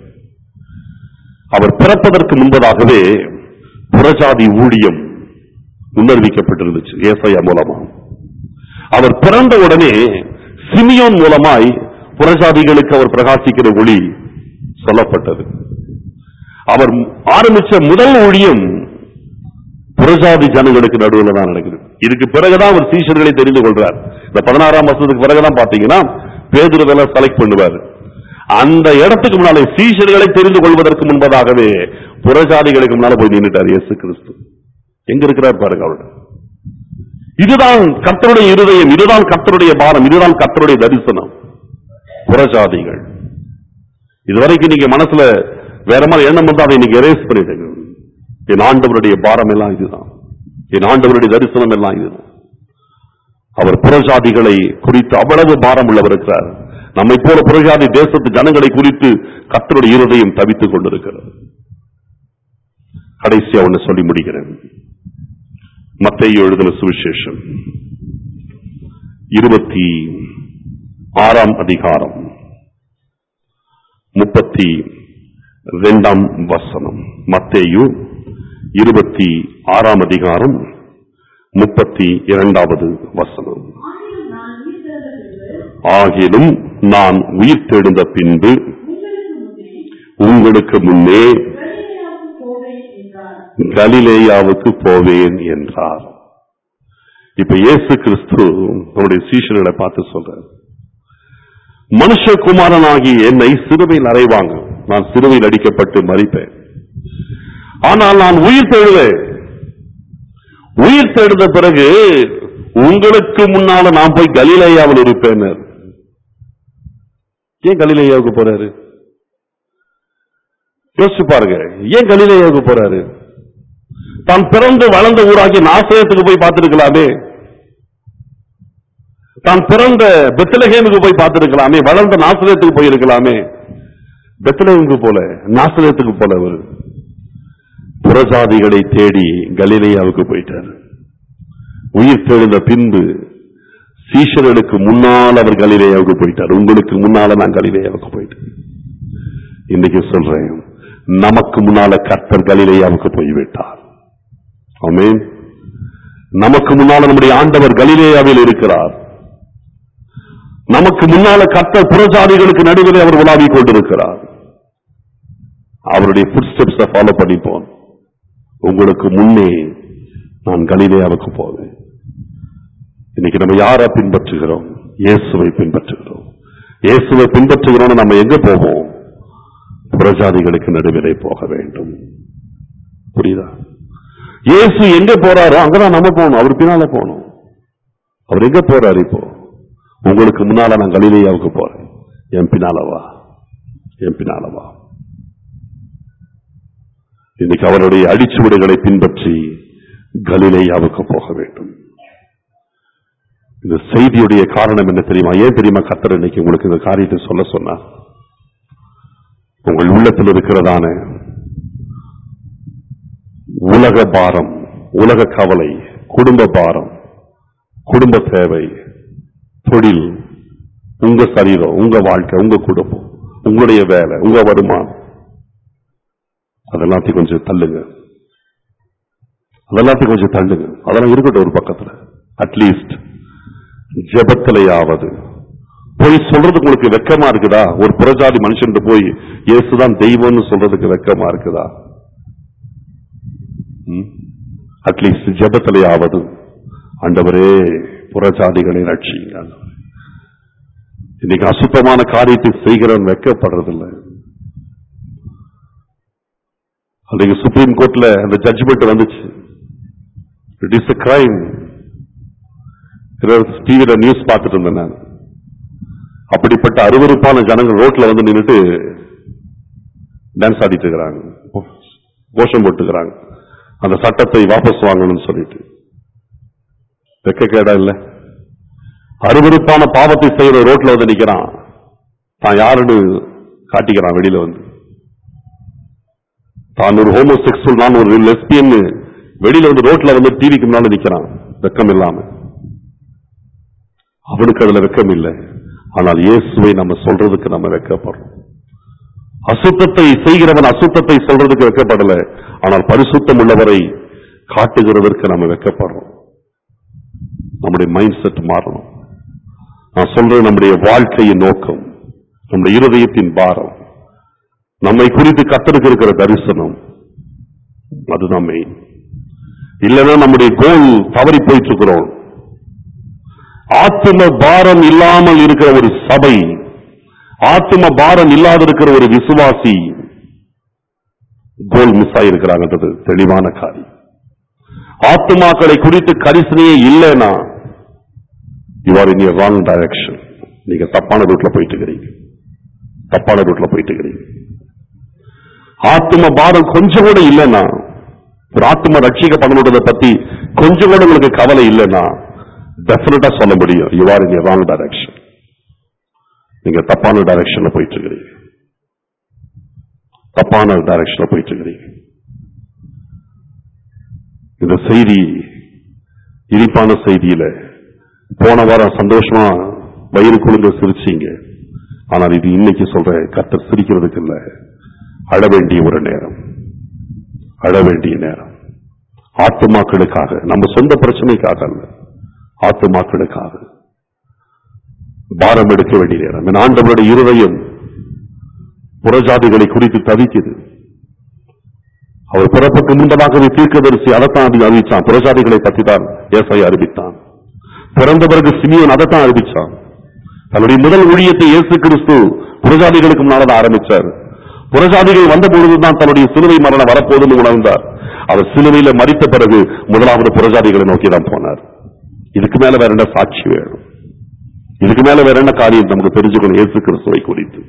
அவர் பிறப்பதற்கு முன்பதாகவே புறஜாதி ஊழியம் முன்னறிவிக்கப்பட்டிருந்துச்சு ஏசாயா மூலமா அவர் பிறந்த உடனே சிமியோன் மூலமாய் புறஜாதிகளுக்கு அவர் பிரகாசிக்கிற ஒளி சொல்லப்பட்டது அவர் ஆரம்பிச்ச முதல் ஊழியம் புறஜாதி ஜனங்களுக்கு நடுவில் தான் நடக்குது இதுக்கு பிறகுதான் அவர் சீஷர்களை தெரிந்து கொள்றார் இந்த பதினாறாம் வருஷத்துக்கு பிறகுதான் பாத்தீங்கன்னா பேதுருவெல்லாம் செலக்ட் பண்ணுவார் அந்த இடத்துக்கு முன்னாலே சீஷர்களை தெரிந்து கொள்வதற்கு முன்பதாகவே புறஜாதிகளுக்கு முன்னால போய் நின்றுட்டார் இயேசு கிறிஸ்து எங்க இருக்கிறார் பாருங்க அவரு இதுதான் கர்த்தருடைய இருதயம் இதுதான் கர்த்தருடைய பாரம் இதுதான் கர்த்தருடைய தரிசனம் புறஜாதிகள் இதுவரைக்கும் நீங்க மனசுல வேற மாதிரி எண்ணம் வந்து அதை நீங்க எரேஸ் பண்ணிடுங்க என் ஆண்டவருடைய பாரம் எல்லாம் இதுதான் என் ஆண்டவருடைய தரிசனம் எல்லாம் இதுதான் அவர் புறஜாதிகளை குறித்து அவ்வளவு பாரம் உள்ளவர் இருக்கிறார் நம்மை போல புறஜாதி தேசத்து ஜனங்களை குறித்து கர்த்தருடைய இருதயம் தவித்துக் கொண்டிருக்கிறது கடைசியா ஒன்னு சொல்லி முடிக்கிறேன் மத்தேயு எழுதின சுவிசேஷம் இருபத்தி ஆறாம் அதிகாரம் முப்பத்தி இரண்டாம் வசனம் மத்தேயு இருபத்தி ஆறாம் அதிகாரம் முப்பத்தி இரண்டாவது வசனம் ஆகிலும் நான் உயிர் தெழுந்த பின்பு ஆகிலும் நான் உயிர் தெழுந்த பின்பு உங்களுக்கு முன்னே உங்களுக்கு முன்னே கலிலேயாவுக்கு போவேன் என்றார் கலிலேயாவுக்கு போவேன் என்றார் இப்ப இயேசு கிறிஸ்து அவருடைய சீஷர்களை பார்த்து சொல்றார் மனுஷகுமாரனாகி என்னை சிறுவையில் அறைவாங்க நான் சிறுவையில் அடிக்கப்பட்டு மறிப்பேன் ஆனால் நான் உயிர் தெழுவேன் உயிர் தெழுந்த பிறகு உங்களுக்கு முன்னால நான் போய் கலிலேயாவில் இருப்பேன் ஏன் கலிலேயாவுக்கு போறாரு யோசிச்சு பாருங்க ஏன் கலிலேயாவுக்கு போறாரு தான் பிறந்து வளர்ந்த ஊராகி நாசயத்துக்கு போய் பார்த்திருக்கலாமே தான் பிறந்த பெத்தலகேமுக்கு போய் பார்த்திருக்கலாமே வளர்ந்த நாசரேத்துக்கு போயிருக்கலாமே பெத்தலகேமுக்கு போல நாசரேத்துக்கு போல அவர் புறஜாதிகளை தேடி கலிலேயாவுக்கு போயிட்டார் உயிர் தெழுந்த பின்பு சீஷர்களுக்கு முன்னால் அவர் கலிலேயாவுக்கு போயிட்டார் உங்களுக்கு முன்னால நான் கலிலேயாவுக்கு போயிட்டேன் இன்னைக்கு சொல்றேன் நமக்கு முன்னால கர்த்தர் கலிலேயாவுக்கு போய்விட்டார் ஆமென் நமக்கு முன்னால நம்முடைய ஆண்டவர் கலிலேயாவில் இருக்கிறார் நமக்கு முன்னால கர்த்தர் புறஜாதிகளுக்கு நடுவில் அவர் உலாவிக் கொண்டிருக்கிறார் அவருடைய ஃபுட் ஸ்டெப்ஸை ஃபாலோ பண்ணிப்போம் உங்களுக்கு முன்னே நான் கலிலேயாவுக்கு போவேன் இன்னைக்கு நம்ம யாரை பின்பற்றுகிறோம் இயேசுவை பின்பற்றுகிறோம் இயேசுவை பின்பற்றுகிறோம் நம்ம எங்க போவோம் புறஜாதிகளுக்கு நடுவிலே போக வேண்டும் புரியுதா இயேசு எங்க போறாரோ அங்கதான் நம்ம போகணும் அவர் பின்னால போகணும் அவர் எங்க போறாரு இப்போ உங்களுக்கு முன்னால நான் கலிலேயாவுக்கு போறேன் என் பின்னால வா என் பின்னால வா இன்னைக்கு அவருடைய அடிச்சுவடுகளை பின்பற்றி கலிலேயாவுக்கு போக வேண்டும் இந்த செய்தியுடைய காரணம் என்ன தெரியுமா ஏன் தெரியுமா கத்தர் இன்னைக்கு உங்களுக்கு இந்த காரியத்தை சொல்ல சொன்னார் உங்கள் உள்ளத்தில் இருக்கிறதான உலக பாரம் உலக கவலை குடும்ப பாரம் குடும்ப தேவை தொழில் உங்க சரீரம் உங்க வாழ்க்கை உங்க குடும்பம் உங்களுடைய வேலை உங்க வருமானம் அதெல்லாத்தையும் கொஞ்சம் தள்ளுங்க அதெல்லாத்தையும் கொஞ்சம் தள்ளுங்க அதெல்லாம் இருக்கட்டும் ஒரு பக்கத்துல அட்லீஸ்ட் ஜெபத்திலேயாவது போய் சொல்றதுக்கு உங்களுக்கு வெக்கமா இருக்குதா ஒரு புறஜாதி மனுஷன் போய் இயேசுதான் தெய்வம்னு சொல்றதுக்கு வெக்கமா இருக்குதா அட்லீஸ்ட் ஜெபத்திலேயாவது ஆண்டவரே புறஜாதிகளை ரட்சிங்க இன்னைக்கு அசுத்தமான காரியத்தை செய்கிறவன் வெக்கப்படுறதில்லை அன்றைக்கு சுப்ரீம் கோர்ட்ல அந்த ஜட்ஜ்மெண்ட் வந்துச்சு இட் இஸ் a கிரைம் டிவியில நியூஸ் பார்த்துட்டு இருந்தேன் நான் அப்படிப்பட்ட அருவருப்பான ஜனங்கள் ரோட்ல வந்து நின்னுட்டு டான்ஸ் ஆடிட்டு இருக்கிறாங்க கோஷம் போட்டுக்கிறாங்க அந்த சட்டத்தை வாபஸ் வாங்கணும்னு சொல்லிட்டு வெக்கக்கேடா இல்ல அருவருப்பான பாவத்தை செய்யற ரோட்ல வந்து நிக்கிறான் தான் யாருன்னு காட்டிக்கிறான் வெளியில வந்து தான் ஒரு ஹோமோசெக்சுவல் நான் ஒரு லெஸ்பியன் வெளியில வந்து ரோட்ல வந்து டிவிக்கு முன்னால நிக்கிறான் வெக்கம் இல்லாம அவனுக்கு அதுல வெக்கம் இல்லை ஆனால் இயேசுவை நம்ம சொல்றதுக்கு நம்ம வெக்கப்படுறோம் அசுத்தத்தை செய்கிறவன் அசுத்தத்தை சொல்றதுக்கு வெக்கப்படல ஆனால் பரிசுத்தம் உள்ளவரை காட்டுகிறதற்கு நம்ம வெக்கப்படுறோம் நம்முடைய மைண்ட் செட் மாறணும் நான் சொல்றேன் நம்முடைய வாழ்க்கையின் நோக்கம் நம்முடைய இருதயத்தின் பாரம் நம்மை குறித்து கத்தருக்கு இருக்கிற தரிசனம் அதுதான் மெயின் இல்லைன்னா நம்முடைய கோல் தவறி போயிட்டு இருக்கிறோம் ஆத்ம பாரம் இல்லாமல் இருக்கிற ஒரு சபை ஆத்ம பாரம் இல்லாத இருக்கிற ஒரு விசுவாசி கோல் மிஸ் ஆயிருக்கிறாங்கன்றது தெளிவான காரியம் ஆத்மாக்களை குறித்து கரிசனையே இல்லைன்னா you are in wrong direction நீங்க தப்பான ரூட்ல போயிட்டு இருக்கிறீங்க தப்பான ரூட்ல போயிட்டு இருக்கிறீங்க ஆத்ம பாரம் கொஞ்சம் கூட இல்லைன்னா ஒரு ஆத்ம ரட்சிக்கப்படணுன்றதை பத்தி கொஞ்சம் கூட உங்களுக்கு கவலை இல்லைன்னா டெஃபினட்டா சொல்ல முடியும் you are in wrong direction நீங்க தப்பான டைரக்ஷன்ல போயிட்டு இருக்கிறீங்க தப்பான டைரக்ஷன்ல போயிட்டு இருக்கிறீங்க இந்த செய்தி இனிப்பான செய்தியில போன வாரம் சந்தோஷமா வயிறு குழுங்க சிரிச்சீங்க ஆனால் இது இன்னைக்கு சொல்ற கத்தர் சிரிக்கிறதுக்கு இல்ல அழ வேண்டிய ஒரு நேரம் அழ வேண்டிய நேரம் ஆத்துமாக்களுக்காக நம்ம சொந்த பிரச்சனைக்காக அல்ல ஆத்துமாக்களுக்காக பாரம் எடுக்க வேண்டிய நேரம் என் ஆண்டவருடைய இருதயம் புறஜாதிகளை குறித்து தவிக்குது அவர் பிறப்புக்கு முன்பதாகவே தீர்க்கதரிசி அதைத்தான் அறி- அறிவிச்சான் புறஜாதிகளை பற்றி தான் ஏசை அறிவித்தான் பிறந்த பிறகு சிமியோன் அதைத்தான் அறிவிச்சான் தன்னுடைய முதல் ஊழியத்தை இயேசு கிறிஸ்து புறஜாதிகளுக்கு முன்னால ஆரம்பிச்சார் புறஜாதிகள் வந்த பொழுதுதான் தன்னுடைய சிலுவை மரணம் வரப்போதுன்னு உணர்ந்தார் அவர் சிலுவையில மறித்த பிறகு முதலாவது புறஜாதிகளை நோக்கி தான் போனார் இதுக்கு மேல வேற என்ன சாட்சி வேணும் இதுக்கு மேல வேற என்ன காரியம் நமக்கு தெரிஞ்சுக்கணும் இயேசு கிறிஸ்துவை குறித்து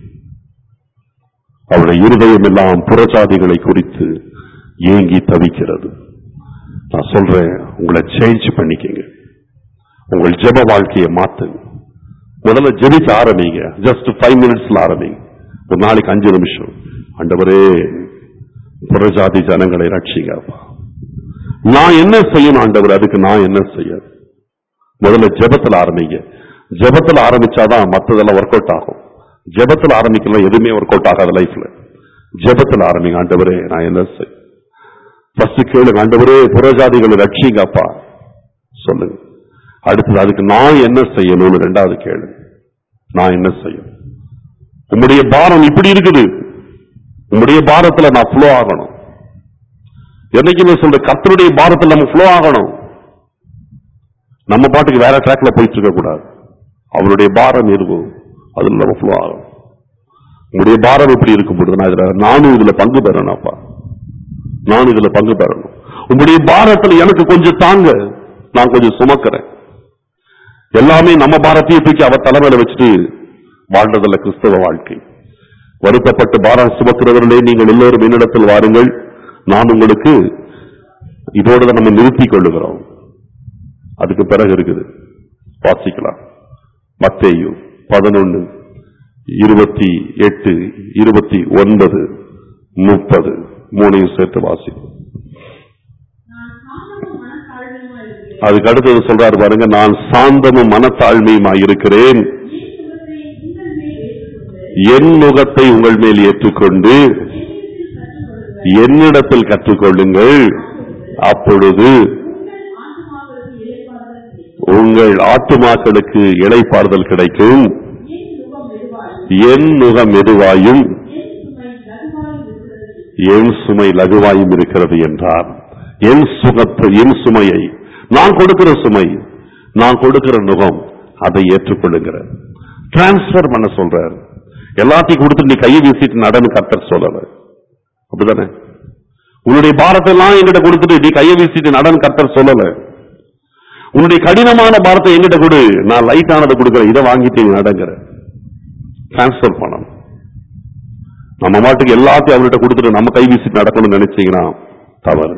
அவருடைய இருதயம் எல்லாம் புறஜாதிகளை குறித்து ஏங்கி தவிக்கிறது நான் சொல்றேன் உங்களை சேஞ்ச் பண்ணிக்கங்க உங்கள் ஜெப வாழ்க்கையை மாத்துங்க முதல்ல ஜெபிக்க ஆரம்பிங்க ஜஸ்ட் ஃபைவ் மினிட்ஸ்ல ஆரம்பிங்க ஒரு நாளைக்கு அஞ்சு நிமிஷம் ஆண்டவரே புறஜாதி ஜனங்களை ரட்சிங்க அப்பா நான் என்ன செய்யணும் ஆண்டவர் அதுக்கு நான் என்ன செய்ய முதல்ல ஜெபத்துல ஆரம்பிங்க ஜெபத்துல ஆரம்பிச்சாதான் மத்ததெல்லாம் ஒர்க் அவுட் ஆகும் ஜெபத்துல ஆரம்பிக்கலாம் எதுவுமே ஒர்க் அவுட் ஆகாத லைஃப்ல ஜெபத்துல ஆரம்பிங்க ஆண்டவரே நான் என்ன செய் ஃபர்ஸ்ட் கேளுங்க ஆண்டவரே புறஜாதிகளை ரட்சிங்க அப்பா சொல்லுங்க அடுத்தது அதுக்கு நான் என்ன செய்யணும்னு ரெண்டாவது கேளு நான் என்ன செய்யணும் உம்முடைய பாரம் இப்படி இருக்குது உம்முடைய பாரத்துல நான் ஃப்ளோ ஆகணும் என்னைக்குமே சொல்ற கர்த்தருடைய பாரத்துல நம்ம ஃப்ளோ ஆகணும் நம்ம பாட்டுக்கு வேற ட்ராக்ல போயிட்டு இருக்க கூடாது அவருடைய பாரம் இருக்கும் அதுல நம்ம ஃப்ளோ ஆகணும் உங்களுடைய பாரம் எப்படி இருக்கும் பொழுது நான் இதுல நானும் இதுல பங்கு பெறணும் அப்பா நானும் இதுல பங்கு பெறணும் உங்களுடைய பாரத்துல எனக்கு கொஞ்சம் தாங்க நான் கொஞ்சம் சுமக்கிறேன் எல்லாமே நம்ம பாரத்தையும் தூக்கி அவர் தலைமையில வச்சுட்டு வாழ்றதில்ல கிறிஸ்தவ வாழ்க்கை வருத்தப்பட்டு பாரம் சுமக்கிறவர்களே நீங்கள் எல்லோரும் என்னிடத்தில் வாருங்கள் நான் உங்களுக்கு இதோட தான் நம்ம நிறுத்திக் கொள்ளுகிறோம் அதுக்கு பிறகு இருக்குது வாசிக்கலாம் மத்தேயு பதினொன்னு இருபத்தி எட்டு இருபத்தி ஒன்பது முப்பது மூணையும் சேர்த்து வாசிக்கும் நான் சாந்தமும் மனத்தாழ்மையுமா இருக்கிறேன் அதுக்கு அடுத்தது சொல்றாரு பாருங்க நான் சாந்தமும் மனத்தாழ்மையுமாய் இருக்கிறேன் என் முகத்தை உங்கள் மேல் ஏற்றுக்கொண்டு என் முகத்தை உங்கள் மேல் ஏற்றுக்கொண்டு என்னிடத்தில் கற்றுக்கொள்ளுங்கள் என்னிடத்தில் கற்றுக்கொள்ளுங்கள் அப்பொழுது உங்கள் ஆத்மாக்களுக்கு இளைப்பாறுதல் கிடைக்கும் உங்கள் ஆத்துமாக்களுக்கு இளைப்பாறுதல் கிடைக்கும் என் முகம் மெதுவாயும் என் முகம் மெதுவாயும் என் சுமை லகுவாயும் இருக்கிறது என் சுமை லகுவாயும் இருக்கிறது என்றார் என் சுகத்தை என் சுமையை நான் கொடுக்கிற சுமை நான் கொடுக்கிற நுகம் அதை ஏற்றுக்கொள்ளுங்கிற டிரான்ஸ்பர் பண்ண சொல்றார் எல்லாத்தையும் கொடுத்து நீ கையை வீசிட்டு நடன்னு கத்தர் சொல்லல அப்படிதானே உன்னுடைய பாரத்தை எல்லாம் என்கிட்ட கொடுத்துட்டு நீ கையை வீசிட்டு நடன்னு கத்தர் சொல்லல உன்னுடைய கடினமான பாரத்தை என்கிட்ட கொடு நான் லைட்டானதை கொடுக்குறேன் இதை வாங்கிட்டு நீ நடங்கிற டிரான்ஸ்பர் பண்ணணும் நம்ம மாட்டுக்கு எல்லாத்தையும் அவர்கிட்ட கொடுத்துட்டு நம்ம கை வீசிட்டு நடக்கணும்னு நினைச்சீங்கன்னா தவறு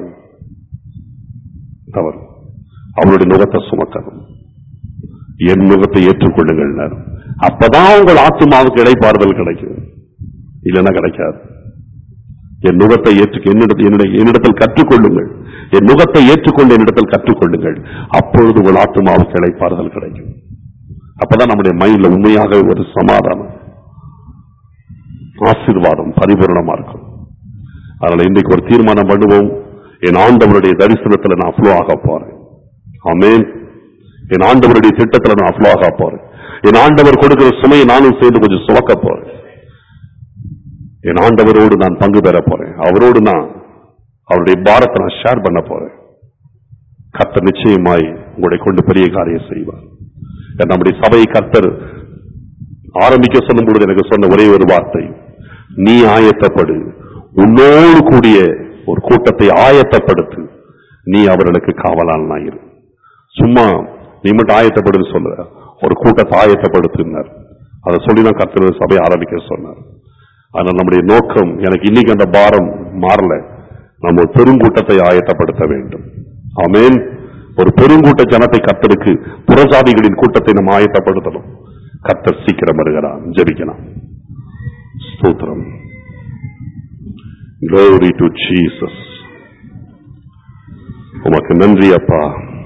தவறு அவருடைய நுகத்தை சுமக்கணும் என் நுகத்தை ஏற்றுக்கொள்ளுங்கள் அப்பதான் உங்கள் ஆத்மாவுக்கு இடைப்பாறுதல் கிடைக்கும் இல்லைன்னா கிடைக்காது என் நுகத்தை ஏற்று என்னிடத்தில் என்னிட- என்னிடத்தில் கற்றுக்கொள்ளுங்கள் என் நுகத்தை ஏற்றுக்கொண்டு என்னிடத்தில் கற்றுக்கொள்ளுங்கள் அப்பொழுது உங்கள் ஆத்மாவுக்கு இடைப்பாறுதல் கிடைக்கும் அப்பதான் நம்முடைய மைண்ட்ல உண்மையாக ஒரு சமாதானம் ஆசீர்வாதம் பரிபூரணமா இருக்கும் அதனால இன்றைக்கு ஒரு தீர்மானம் பண்ணுவோம் என் ஆண்டவருடைய தரிசனத்துல நான் ஃப்ளோ ஆக போறேன் ஆமென் என் ஆண்டவருடைய திட்டத்துல நான் ஃப்ளோ ஆக போறேன் என் ஆண்டவர் கொடுக்கிற சுமையை நானும் சேர்ந்து கொஞ்சம் சுமக்க போறேன் என் ஆண்டவரோடு நான் பங்கு பெற போறேன் அவரோடு நான் அவருடைய பாரத்தை நான் ஷேர் பண்ண போறேன் கர்த்தர் நிச்சயமாய் உங்களை கொண்டு பெரிய காரியம் செய்வார் நம்முடைய சபையை கர்த்தர் ஆரம்பிக்க சொல்லும் பொழுது எனக்கு சொன்ன ஒரே ஒரு வார்த்தை நீ ஆயத்தப்படு உன்னோடு கூடிய ஒரு கூட்டத்தை ஆயத்தப்படுத்து நீ அவர்களுக்கு காவலானாயிரு சும்மா நீ மட்டும் ஆயத்தப்படுன்னு சொல்ல ஒரு கூட்டத்தை ஆயத்தப்படுத்தினார் அதை சொல்லி தான் கர்த்தர் சபை ஆரம்பிக்க சொன்னார் ஆனால் நம்முடைய நோக்கம் எனக்கு இன்னைக்கு அந்த பாரம் மாறல நம்ம ஒரு பெருங்கூட்டத்தை ஆயத்தப்படுத்த வேண்டும் ஆமென் ஒரு பெருங்கூட்ட ஜனத்தை கர்த்தருக்கு புறஜாதிகளின் கூட்டத்தை நம்ம ஆயத்தப்படுத்தணும் கர்த்தர் சீக்கிரம் வருகிறான் ஜெபிக்கலாம் ஸ்தோத்திரம் Glory to Jesus. உமக்கு நன்றி அப்பா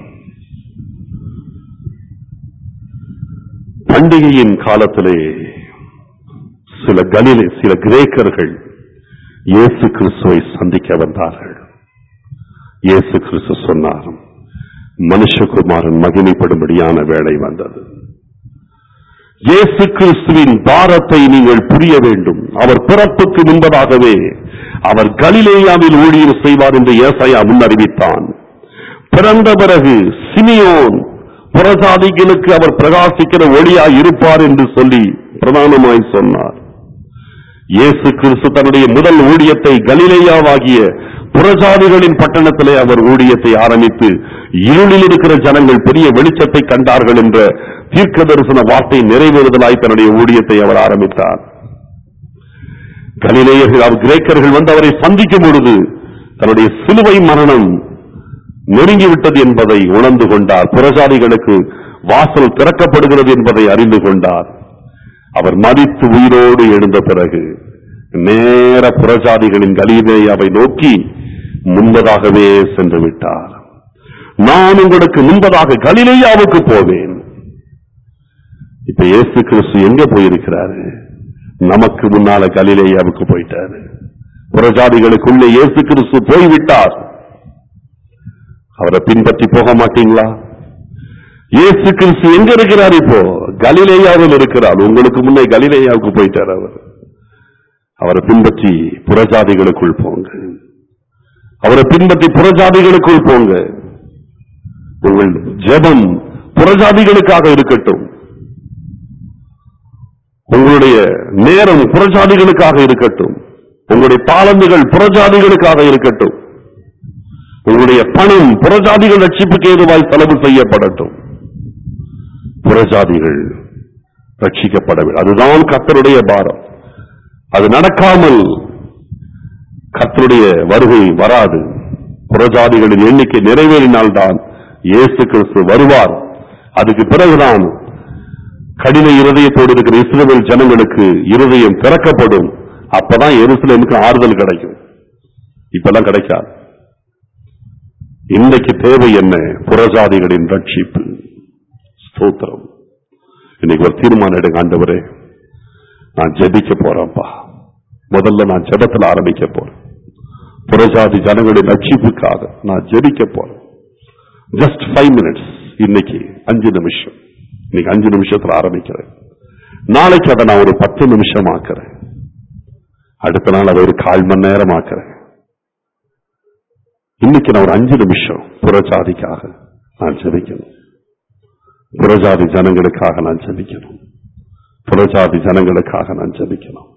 பண்டிகையின் காலத்திலே சில கலிலே சில கிரேக்கர்கள் இயேசு கிறிஸ்துவை சந்திக்க வந்தார்கள் இயேசு கிறிஸ்து சொன்னார் மனுஷகுமாரன் மகிமைப்படும்படியான வேலை வந்தது இயேசு கிறிஸ்துவின் பாரத்தை நீங்கள் புரிய வேண்டும் அவர் பிறப்புக்கு முன்பதாகவே அவர் கலிலேயாவில் ஊழியர் செய்வார் என்று ஏசாயா முன்னறிவித்தான் பிறந்த பிறகு சிமியோன் புறஜாதிகளுக்கு அவர் பிரகாசிக்கிற ஒளியாய் இருப்பார் என்று சொல்லி பிரதானமாய் சொன்னார் இயேசு கிறிஸ்து தன்னுடைய முதல் ஊழியத்தை கலிலேயாவாகிய புறஜாதிகளின் பட்டணத்திலே அவர் ஊழியத்தை ஆரம்பித்து இருளில் இருக்கிற ஜனங்கள் பெரிய வெளிச்சத்தை கண்டார்கள் என்ற தீர்க்க தரிசன வார்த்தை நிறைவேறுதலாய் தன்னுடைய ஊழியத்தை அவர் ஆரம்பித்தார் கலிலேயர்கள் அவர் கிரேக்கர்கள் வந்து அவரை சந்திக்கும் பொழுது தன்னுடைய சிலுவை மரணம் நெருங்கிவிட்டது என்பதை உணர்ந்து கொண்டார் புறஜாதிகளுக்கு வாசல் திறக்கப்படுகிறது என்பதை அறிந்து கொண்டார் அவர் மதித்து உயிரோடு எழுந்த பிறகு நேர புறஜாதிகளின் கலீலேயாவை நோக்கி முன்பதாகவே சென்று விட்டார் நான் உங்களுக்கு முன்பதாக கலிலேயாவுக்கு போவேன் இப்ப இயேசு கிறிஸ்து எங்க போயிருக்கிறாரு நமக்கு முன்னால கலிலேயாவுக்கு போயிட்டாரு புறஜாதிகளுக்குள்ளே இயேசு கிறிஸ்து போய்விட்டார் அவரை பின்பற்றி போக மாட்டீங்களா இயேசு கிறிஸ்து எங்க இருக்கிறார் இப்போ கலிலேயாவில் இருக்கிறார் உங்களுக்கு முன்னே கலிலேயாவுக்கு போயிட்டார் அவர் அவரை பின்பற்றி புறஜாதிகளுக்குள் போங்க அவரை பின்பற்றி புறஜாதிகளுக்குள் போங்க உங்கள் ஜெபம் புறஜாதிகளுக்காக இருக்கட்டும் உங்களுடைய நேரம் புறஜாதிகளுக்காக இருக்கட்டும் உங்களுடைய தாளந்துகள் புறஜாதிகளுக்காக இருக்கட்டும் உங்களுடைய பணம் புறஜாதிகள் ரட்சிப்புக்கு ஏதுவாய் செலவு செய்யப்படட்டும் புறஜாதிகள் ரட்சிக்கப்பட வேண்டும் அதுதான் கர்த்தருடைய பாரம் அது நடக்காமல் கர்த்தருடைய வருகை வராது புறஜாதிகளின் எண்ணிக்கை நிறைவேறினால்தான் இயேசு கிறிஸ்து வருவார் அதுக்கு பிறகுதான் கடின இருதயத்தோடு இருக்கிற இஸ்ரவேல் ஜனங்களுக்கு இருதயம் திறக்கப்படும் அப்பதான் எருசலேமுக்கு ஆறுதல் கிடைக்கும் இப்பெல்லாம் கிடைக்காது இன்றைக்கு தேவை என்ன புறஜாதிகளின் ரட்சிப்பு ஸ்தோத்திரம் இன்னைக்கு ஒரு தீர்மானம் எடுங்க ஆண்டவரே நான் ஜெபிக்க போறேன்ப்பா முதல்ல நான் ஜெபத்துல ஆரம்பிக்க போறேன் புறஜாதி ஜனங்களின் ரட்சிப்புக்காக நான் ஜெபிக்க போறேன் ஜஸ்ட் ஃபைவ் மினிட்ஸ் இன்னைக்கு அஞ்சு நிமிஷம் இன்னைக்கு அஞ்சு நிமிஷத்துல ஆரம்பிக்கிறேன் நாளைக்கு அதை நான் ஒரு பத்து நிமிஷம் ஆக்குறேன் அடுத்த நாள் அதை ஒரு கால் மணி நேரம் ஆக்குறேன் இன்னைக்கு நான் ஒரு அஞ்சு நிமிஷம் புறஜாதிக்காக நான் ஜெபிக்கணும் புறஜாதி ஜனங்களுக்காக நான் ஜெபிக்கணும் புறஜாதி ஜனங்களுக்காக நான் ஜெபிக்கணும்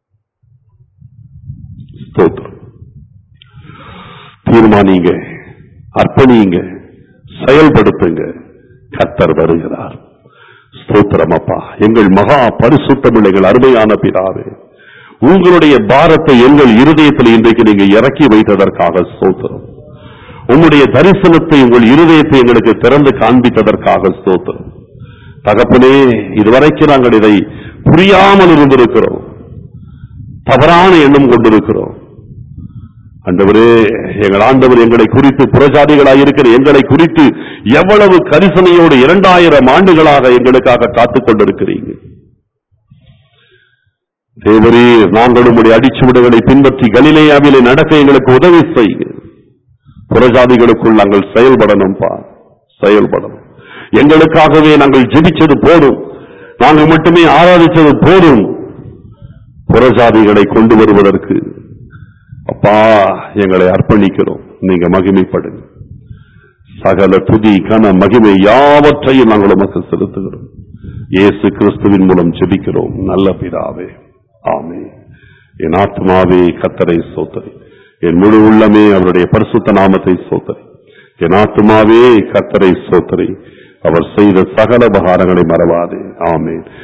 ஸ்தோத்திரம் தீர்மானிங்க அர்ப்பணியுங்க செயல்படுத்துங்க கத்தர் வருகிறார் ஸ்தோத்திரம் அப்பா எங்கள் மகா பரிசுத்த பிள்ளைகள் அருமையான பிதாவே உங்களுடைய பாரத்தை எங்கள் இருதயத்தில் இன்றைக்கு நீங்க இறக்கி வைத்ததற்காக ஸ்தோத்திரம் உங்களுடைய தரிசனத்தை உங்கள் இருதயத்தை எங்களுக்கு திறந்து காண்பித்ததற்காக ஸ்தோத்திரம் தகப்பனே இதுவரைக்கும் நாங்கள் இதை புரியாமல் இருந்திருக்கிறோம் தவறான எண்ணம் கொண்டிருக்கிறோம் ஆண்டவரே எங்கள் ஆண்டவர் எங்களை குறித்து புறஜாதிகளாய் இருக்கிற எங்களை குறித்து எவ்வளவு கரிசனையோடு இரண்டாயிரம் ஆண்டுகளாக எங்களுக்காக காத்துக் கொண்டிருக்கிறீங்க தேவரே நாங்கள் உம்முடைய அடிச்சுவடுகளை பின்பற்றி கலிலேயாவிலே நடக்க எங்களுக்கு உதவி செய்யுங்க புறஜாதிகளுக்குள் நாங்கள் செயல்படணும்பா செயல்படணும் எங்களுக்காகவே நாங்கள் ஜெபிச்சது போதும் நாங்கள் மட்டுமே ஆராதிச்சது போதும் புறஜாதிகளை கொண்டு வருவதற்கு அப்பா எங்களை அர்ப்பணிக்கிறோம் நீங்க மகிமைப்படுங்க சகல துதி கன மகிமை யாவற்றையும் நாங்கள் உமக்கு செலுத்துகிறோம் இயேசு கிறிஸ்துவின் மூலம் ஜெபிக்கிறோம் நல்ல பிதாவே ஆமே என் ஆத்மாவே கத்தரை சோத்தரி என் முழு உள்ளமே அவருடைய பரிசுத்த நாமத்தை சோத்தரி என் ஆத்மாவே கத்தரை சோத்தரி அவர் செய்த சகல உபகாரங்களை மறவாதே ஆமே